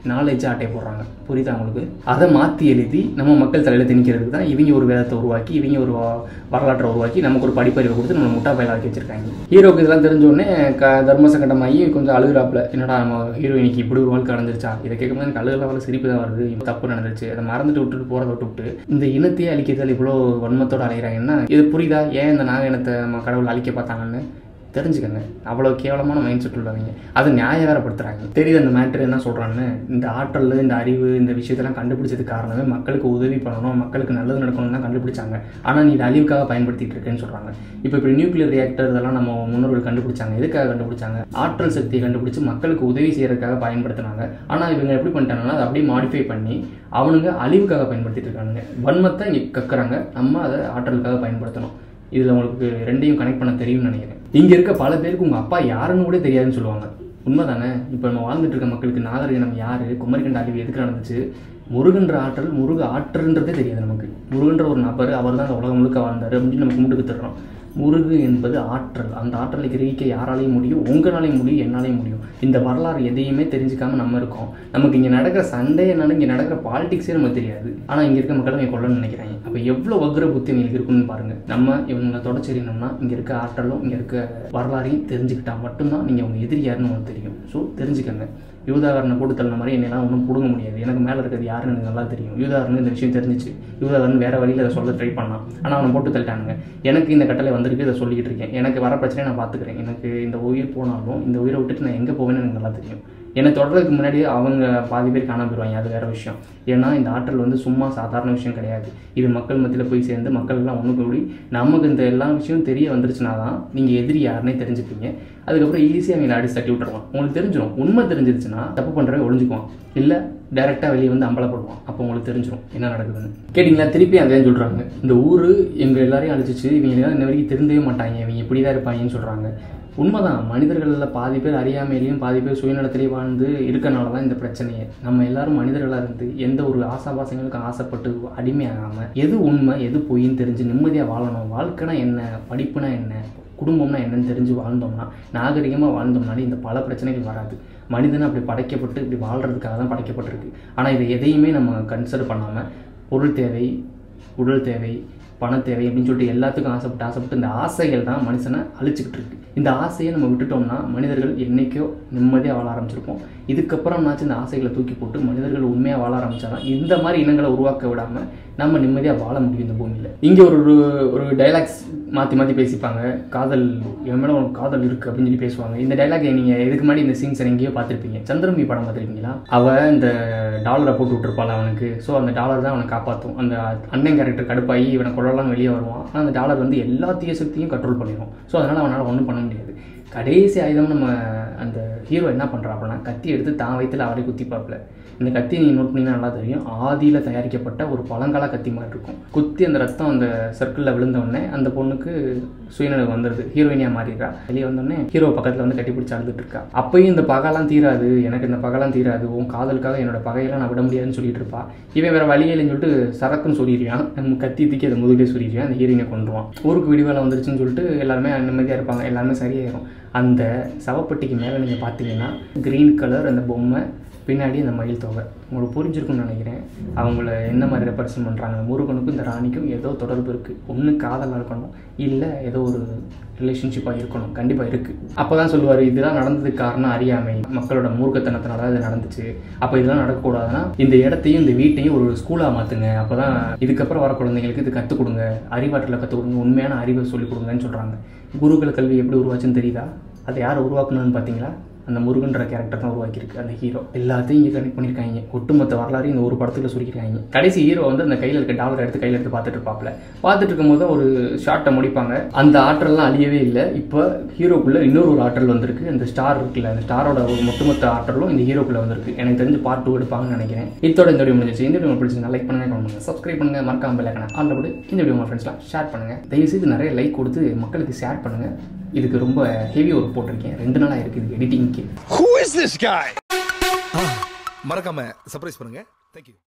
நாலேஜ் அட்டை போடுறாங்க புரியுதா உங்களுக்கு அதை மாற்றி எழுதி நம்ம மக்கள் தலையில் திணிக்கிறதுக்கு தான் இவங்க ஒரு வேதத்தை உருவாக்கி இவங்க ஒரு வ- வரலாற்றை உருவாக்கி நமக்கு ஒரு படிப்பறிவை கொடுத்து நம்ம முட்டா பயில ஆக்கி வச்சிருக்காங்க ஹீரோக்கு இதெல்லாம் தெரிஞ்ச உடனே க தர்ம சங்கடமாகி கொஞ்சம் அழுகுறாப்புல என்னடா நம்ம ஹீரோயினிக்கு இப்படி ஒரு வாழ்க்கை நடந்துருச்சா இதை கேட்கும்போது எனக்கு அழுகுல வர சிரிப்பு தான் வருது இப்போ தப்பு நடந்துருச்சு அதை மறந்துட்டு விட்டுட்டு போகிறத விட்டுவிட்டு இந்த இனத்தையே அழிக்கிறதால இவ்வளோ வன்மத்தோட அலைகிறாங்கன்னா இது புரியுதா ஏன் இந்த நாக இனத்தை நம்ம கடவுள் அழிக்க பார்த்தாங்கன்னு தெரிஞ்சுக்கங்க அவ்வளோ கேவலமான மைண்ட் செட் உள்ளவங்க அது நியாயம் வேறப்படுத்துறாங்க தெரியுது அந்த மேட்ரு என்ன சொல்கிறான்னு இந்த ஆற்றல் இந்த அறிவு இந்த விஷயத்தெல்லாம் கண்டுபிடிச்சதுக்கு காரணமே மக்களுக்கு உதவி பண்ணணும் மக்களுக்கு நல்லது நடக்கணும் தான் கண்டுபிடிச்சாங்க ஆனால் நீ இதை அழிவுக்காக பயன்படுத்திட்டு இருக்கேன்னு சொல்கிறாங்க இப்போ இப்படி நியூக்ளியர் ரியாக்டர் இதெல்லாம் நம்ம முன்னோர்கள் கண்டுபிடிச்சாங்க எதுக்காக கண்டுபிடிச்சாங்க ஆற்றல் சக்தியை கண்டுபிடிச்சு மக்களுக்கு உதவி செய்யறதுக்காக பயன்படுத்தினாங்க ஆனால் இவங்க எப்படி பண்ணிட்டாங்கன்னா அதை அப்படியே மாடிஃபை பண்ணி அவனுங்க அழிவுக்காக பயன்படுத்திட்டு இருக்கானுங்க வன்மத்தை இங்கே கக்குறாங்க நம்ம அதை ஆற்றலுக்காக பயன்படுத்தணும் இதில் உங்களுக்கு ரெண்டையும் கனெக்ட் பண்ண தெரியும்னு நினைக்கிறேன் இங்கே இருக்க பல பேருக்கு உங்கள் அப்பா யாருன்னு கூட தெரியாதுன்னு சொல்லுவாங்க உண்மை தானே இப்போ நம்ம வாழ்ந்துட்டு இருக்க மக்களுக்கு நாகர் இனம் யார் குமரிக்கண்ட அழிவு எதுக்கு நடந்துச்சு முருகன்ற ஆற்றல் முருக ஆற்றல்ன்றதே தெரியாது நமக்கு முருகன்ற ஒரு நபர் அவர் தான் அந்த உலகம் முழுக்க வாழ்ந்தார் அப்படின்னு நம்ம கும்பிட்டு தர்றோம் முருகு என்பது ஆற்றல் அந்த ஆற்றலை கிரகிக்க யாராலையும் முடியும் உங்களாலையும் முடியும் என்னாலையும் முடியும் இந்த வரலாறு எதையுமே தெரிஞ்சுக்காம நம்ம இருக்கோம் நமக்கு இங்கே நடக்கிற சண்டே என்னன்னு இங்கே நடக்கிற பாலிடிக்ஸே நமக்கு தெரியாது ஆனால் இங்கே இருக்க மக்கள் இங்கே கொள்ளணும்னு நினைக்கிறாங்க அப்போ எவ்வளோ வக்ர புத்தி இவங்களுக்கு இருக்குன்னு பாருங்க நம்ம இவங்களை தொடச்செறியணும்னா இங்கே இருக்க ஆற்றலும் இங்கே இருக்க வரலாறையும் தெரிஞ்சுக்கிட்டா மட்டும்தான் நீங்கள் உங்கள் எதிரி யாருன்னு உங்களுக்கு தெரியும் ஸோ தெரிஞ்சுக்கங்க யூதாகரனை போட்டு தள்ளின மாதிரி என்னெல்லாம் ஒன்றும் பிடுங்க முடியாது எனக்கு மேலே இருக்கிறது யாருன்னு எனக்கு நல்லா தெரியும் யூதாகரன் இந்த விஷயம் தெரிஞ்சிச்சு யூதாகரன் வேற வழியில் அதை சொல்ல ட்ரை பண்ணான் ஆனால் அவனை போட்டு தள்ளிட்டானுங்க எனக்கு இந்த கட்டளை வந்திருக்கு இதை சொல்லிக்கிட்டு இருக்கேன் எனக்கு வர பிரச்சனையை நான் பார்த்துக்கிறேன் எனக்கு இந்த உயிர் போனாலும் இந்த உயிரை விட்டுட்டு நான் எங்கே போவேன்னு எனக்கு நல்லா தெரியும் என்னை தொடர்றதுக்கு முன்னாடி அவங்க பாதி பேர் காணாம போயிடுவாங்க அது வேற விஷயம் ஏன்னா இந்த ஆற்றல் வந்து சும்மா சாதாரண விஷயம் கிடையாது இது மக்கள் மத்தியில் போய் சேர்ந்து மக்கள் எல்லாம் ஒன்று கூடி நமக்கு இந்த எல்லா விஷயம் தெரிய வந்துருச்சுனா தான் நீங்கள் எதிரி யாருன்னே தெரிஞ்சுப்பீங்க அதுக்கப்புறம் ஈஸியாக அவங்களை அடிச்சு தட்டி விட்டுருவான் உங்களுக்கு தெரிஞ்சிடும் உண்மை தெரிஞ்சிருச்சுன்னா தப்பு பண்ணுறவன் ஒளிஞ்சுக்குவான் இல்லை டேரெக்டாக வெளியே வந்து அம்பலப்படுவான் அப்போ உங்களுக்கு தெரிஞ்சிடும் என்ன நடக்குதுன்னு கேட்டிங்களா திருப்பி அதே சொல்கிறாங்க இந்த ஊர் எங்கள் எல்லாரையும் அழிச்சிச்சு இவங்க எல்லாம் இன்ன வரைக்கும் திருந்தவே மாட்டாங்க இவங்க இப்படி தான் இருப்பாங்கன்னு சொல்கிறாங்க உண்மைதான் மனிதர்களில் பாதி பேர் அறியாமையிலையும் பாதி பேர் சுயநலத்திலையும் வாழ்ந்து இருக்கனால தான் இந்த பிரச்சனையே நம்ம எல்லாரும் மனிதர்களாக இருந்து எந்த ஒரு ஆசாபாசங்களுக்கும் ஆசைப்பட்டு அடிமையாகாமல் எது உண்மை எது பொய்ன்னு தெரிஞ்சு நிம்மதியாக வாழணும் வாழ்க்கைனா என்ன படிப்புனா என்ன குடும்பம்னா என்னன்னு தெரிஞ்சு வாழ்ந்தோம்னா நாகரிகமாக வாழ்ந்தோம்னாலே இந்த பல பிரச்சனைகள் வராது மனிதன் அப்படி படைக்கப்பட்டு இப்படி வாழ்கிறதுக்காக தான் படைக்கப்பட்டிருக்கு ஆனால் இதை எதையுமே நம்ம கன்சிடர் பண்ணாமல் பொருள் தேவை உடல் தேவை பண தேவை அப்படின்னு சொல்லிட்டு எல்லாத்துக்கும் ஆசைப்பட்டு ஆசைப்பட்டு இந்த ஆசைகள் தான் மனுஷனை அழிச்சிக்கிட்டு இருக்கு இந்த ஆசையை நம்ம விட்டுட்டோம்னா மனிதர்கள் என்னைக்கோ நிம்மதியாக வாழ ஆரம்பிச்சிருப்போம் இதுக்கப்புறம்னாச்சும் இந்த ஆசைகளை தூக்கி போட்டு மனிதர்கள் உண்மையாக வாழ ஆரம்பிச்சாதான் இந்த மாதிரி இனங்களை உருவாக்க விடாமல் நம்ம நிம்மதியாக வாழ முடியும் இந்த பூமியில் இங்கே ஒரு ஒரு- ஒரு டைலாக்ஸ் மாற்றி மாற்றி பேசிப்பாங்க காதல் என் மேலே உனக்கு காதல் இருக்குது அப்படின்னு சொல்லி பேசுவாங்க இந்த டைலாக் நீங்கள் இதுக்கு முன்னாடி இந்த சீன்ஸ் எங்கேயோ பார்த்துருப்பீங்க சந்திரமுகி படம் பார்த்துருக்கீங்களா அவள் இந்த டாலரை போட்டு விட்டுருப்பாள் அவனுக்கு ஸோ அந்த டாலர் தான் அவனை காப்பாற்றும் அந்த அண்ணன் கேரக்டர் கடுப்பாகி இவனை கொள்ளலாம் வெளியே வருவான் ஆனால் அந்த டாலர் வந்து எல்லா தீய சக்தியும் கண்ட்ரோல் பண்ணிடும் ஸோ அதனால் அவனால் ஒன்றும் பண்ண முடியாது கடைசி ஆயுதம் நம்ம அந்த ஹீரோ என்ன பண்ணுறா அப்படின்னா கத்தி எடுத்து தான் வயித்துல அவரே குத்தி பார்ப்பல இந்த கத்தி நீங்கள் நோட் பண்ணிங்கன்னா நல்லா தெரியும் ஆதியில் தயாரிக்கப்பட்ட ஒரு பழங்கால கத்தி மாதிரி இருக்கும் குத்தி அந்த ரத்தம் அந்த சர்க்கிளில் விழுந்த உடனே அந்த பொண்ணுக்கு சுயநிலை வந்துடுது ஹீரோயினியாக மாறிடுறா வெளியே வந்தோடனே ஹீரோ பக்கத்தில் வந்து கட்டி பிடிச்சி அழுதுட்டு இருக்கா அப்பயும் இந்த பகலாம் தீராது எனக்கு இந்த பகலாம் தீராது உன் காதலுக்காக என்னோட பகையெல்லாம் நான் விட முடியாதுன்னு சொல்லிட்டு இருப்பா இவன் வேற வழியே இல்லைன்னு சொல்லிட்டு சரக்குன்னு சொல்லிடுவான் நம்ம கத்தி தூக்கி அதை முதுகே சொல்லிடுவான் அந்த ஹீரோயினை கொண்டுருவான் ஊருக்கு விடிவேலை வந்துருச்சுன்னு சொல்லிட்டு எல்லாருமே நிம்மதியாக இருப்பாங்க எல்லாருமே சரியாயிரும் அந்த சவப்பெட்டிக்கு மேலே நீங்கள் பார்த்தீங்கன்னா க்ரீன் கலர் அந்த பொம்மை பின்னாடி அந்த மயில் தொகை உங்களுக்கு புரிஞ்சிருக்கும்னு நினைக்கிறேன் அவங்கள என்ன மாதிரி ரெப்ரசன்ட் பண்ணுறாங்க முருகனுக்கும் இந்த ராணிக்கும் ஏதோ தொடர்பு இருக்குது ஒன்று காதலாக இருக்கணும் இல்லை ஏதோ ஒரு ரிலேஷன்ஷிப்பாக இருக்கணும் கண்டிப்பாக இருக்குது அப்போ தான் சொல்லுவார் இதெல்லாம் நடந்ததுக்கு காரணம் அறியாமை மக்களோட மூர்க்கத்தனத்தினால தான் இது நடந்துச்சு அப்போ இதெல்லாம் நடக்கக்கூடாதுன்னா இந்த இடத்தையும் இந்த வீட்டையும் ஒரு ஸ்கூலாக மாற்றுங்க அப்போ தான் இதுக்கப்புறம் வர குழந்தைங்களுக்கு இது கற்றுக் கொடுங்க அறிவாற்றலை கற்றுக் கொடுங்க உண்மையான அறிவை சொல்லிக் கொடுங்கன்னு சொல்கிறாங்க குருகுல கல்வி எப்படி உருவாச்சுன்னு தெரியுதா அதை யார் உருவாக்குனதுன்னு பார்த்தீங்களா அந்த முருகன்ற கேரக்டர் தான் உருவாக்கியிருக்கு அந்த ஹீரோ எல்லாத்தையும் இங்கே கனெக்ட் பண்ணியிருக்காங்க ஒட்டுமொத்த வரலாறையும் இந்த ஒரு படத்துல சுருக்கிருக்காங்க கடைசி ஹீரோ வந்து அந்த கையில் இருக்க டாலர் எடுத்து கையில் எடுத்து பார்த்துட்டு இருப்பாப்ல பார்த்துட்டு இருக்கும்போது ஒரு ஷார்ட்டை முடிப்பாங்க அந்த ஆற்றல்லாம் அழியவே இல்லை இப்போ ஹீரோக்குள்ள இன்னொரு ஒரு ஆற்றல் வந்திருக்கு அந்த ஸ்டார் இருக்குல்ல அந்த ஸ்டாரோட ஒரு ஒட்டுமொத்த ஆற்றலும் இந்த ஹீரோக்குள்ள வந்திருக்கு எனக்கு தெரிஞ்சு பார்ட் டூ எடுப்பாங்கன்னு நினைக்கிறேன் இதோட இந்த வீடியோ முடிஞ்சிச்சு இந்த வீடியோ பிடிச்சிருந்தா லைக் பண்ணுங்க comment பண்ணுங்க சப்ஸ்கிரைப் பண்ணுங்க மறக்காம பெல் ஐக்கனை ஆல்ல போட்டு இந்த வீடியோ உங்கள் ஃப்ரெண்ட்ஸ்லாம் ஷேர் பண்ணுங்க தயவுசெய்து நிறைய லைக் கொடுத்து மக்களுக்கு ஷேர் பண்ணுங்க இதுக்கு ரொம்ப ஹெவி ஒர்க் போட்டிருக்கேன் ரெண்டு நாளாக இருக்குது எடிட்டிங்க்கு Who is this guy? மறக்காம சர்ப்ரைஸ் பண்ணுங்க தேங்க்யூ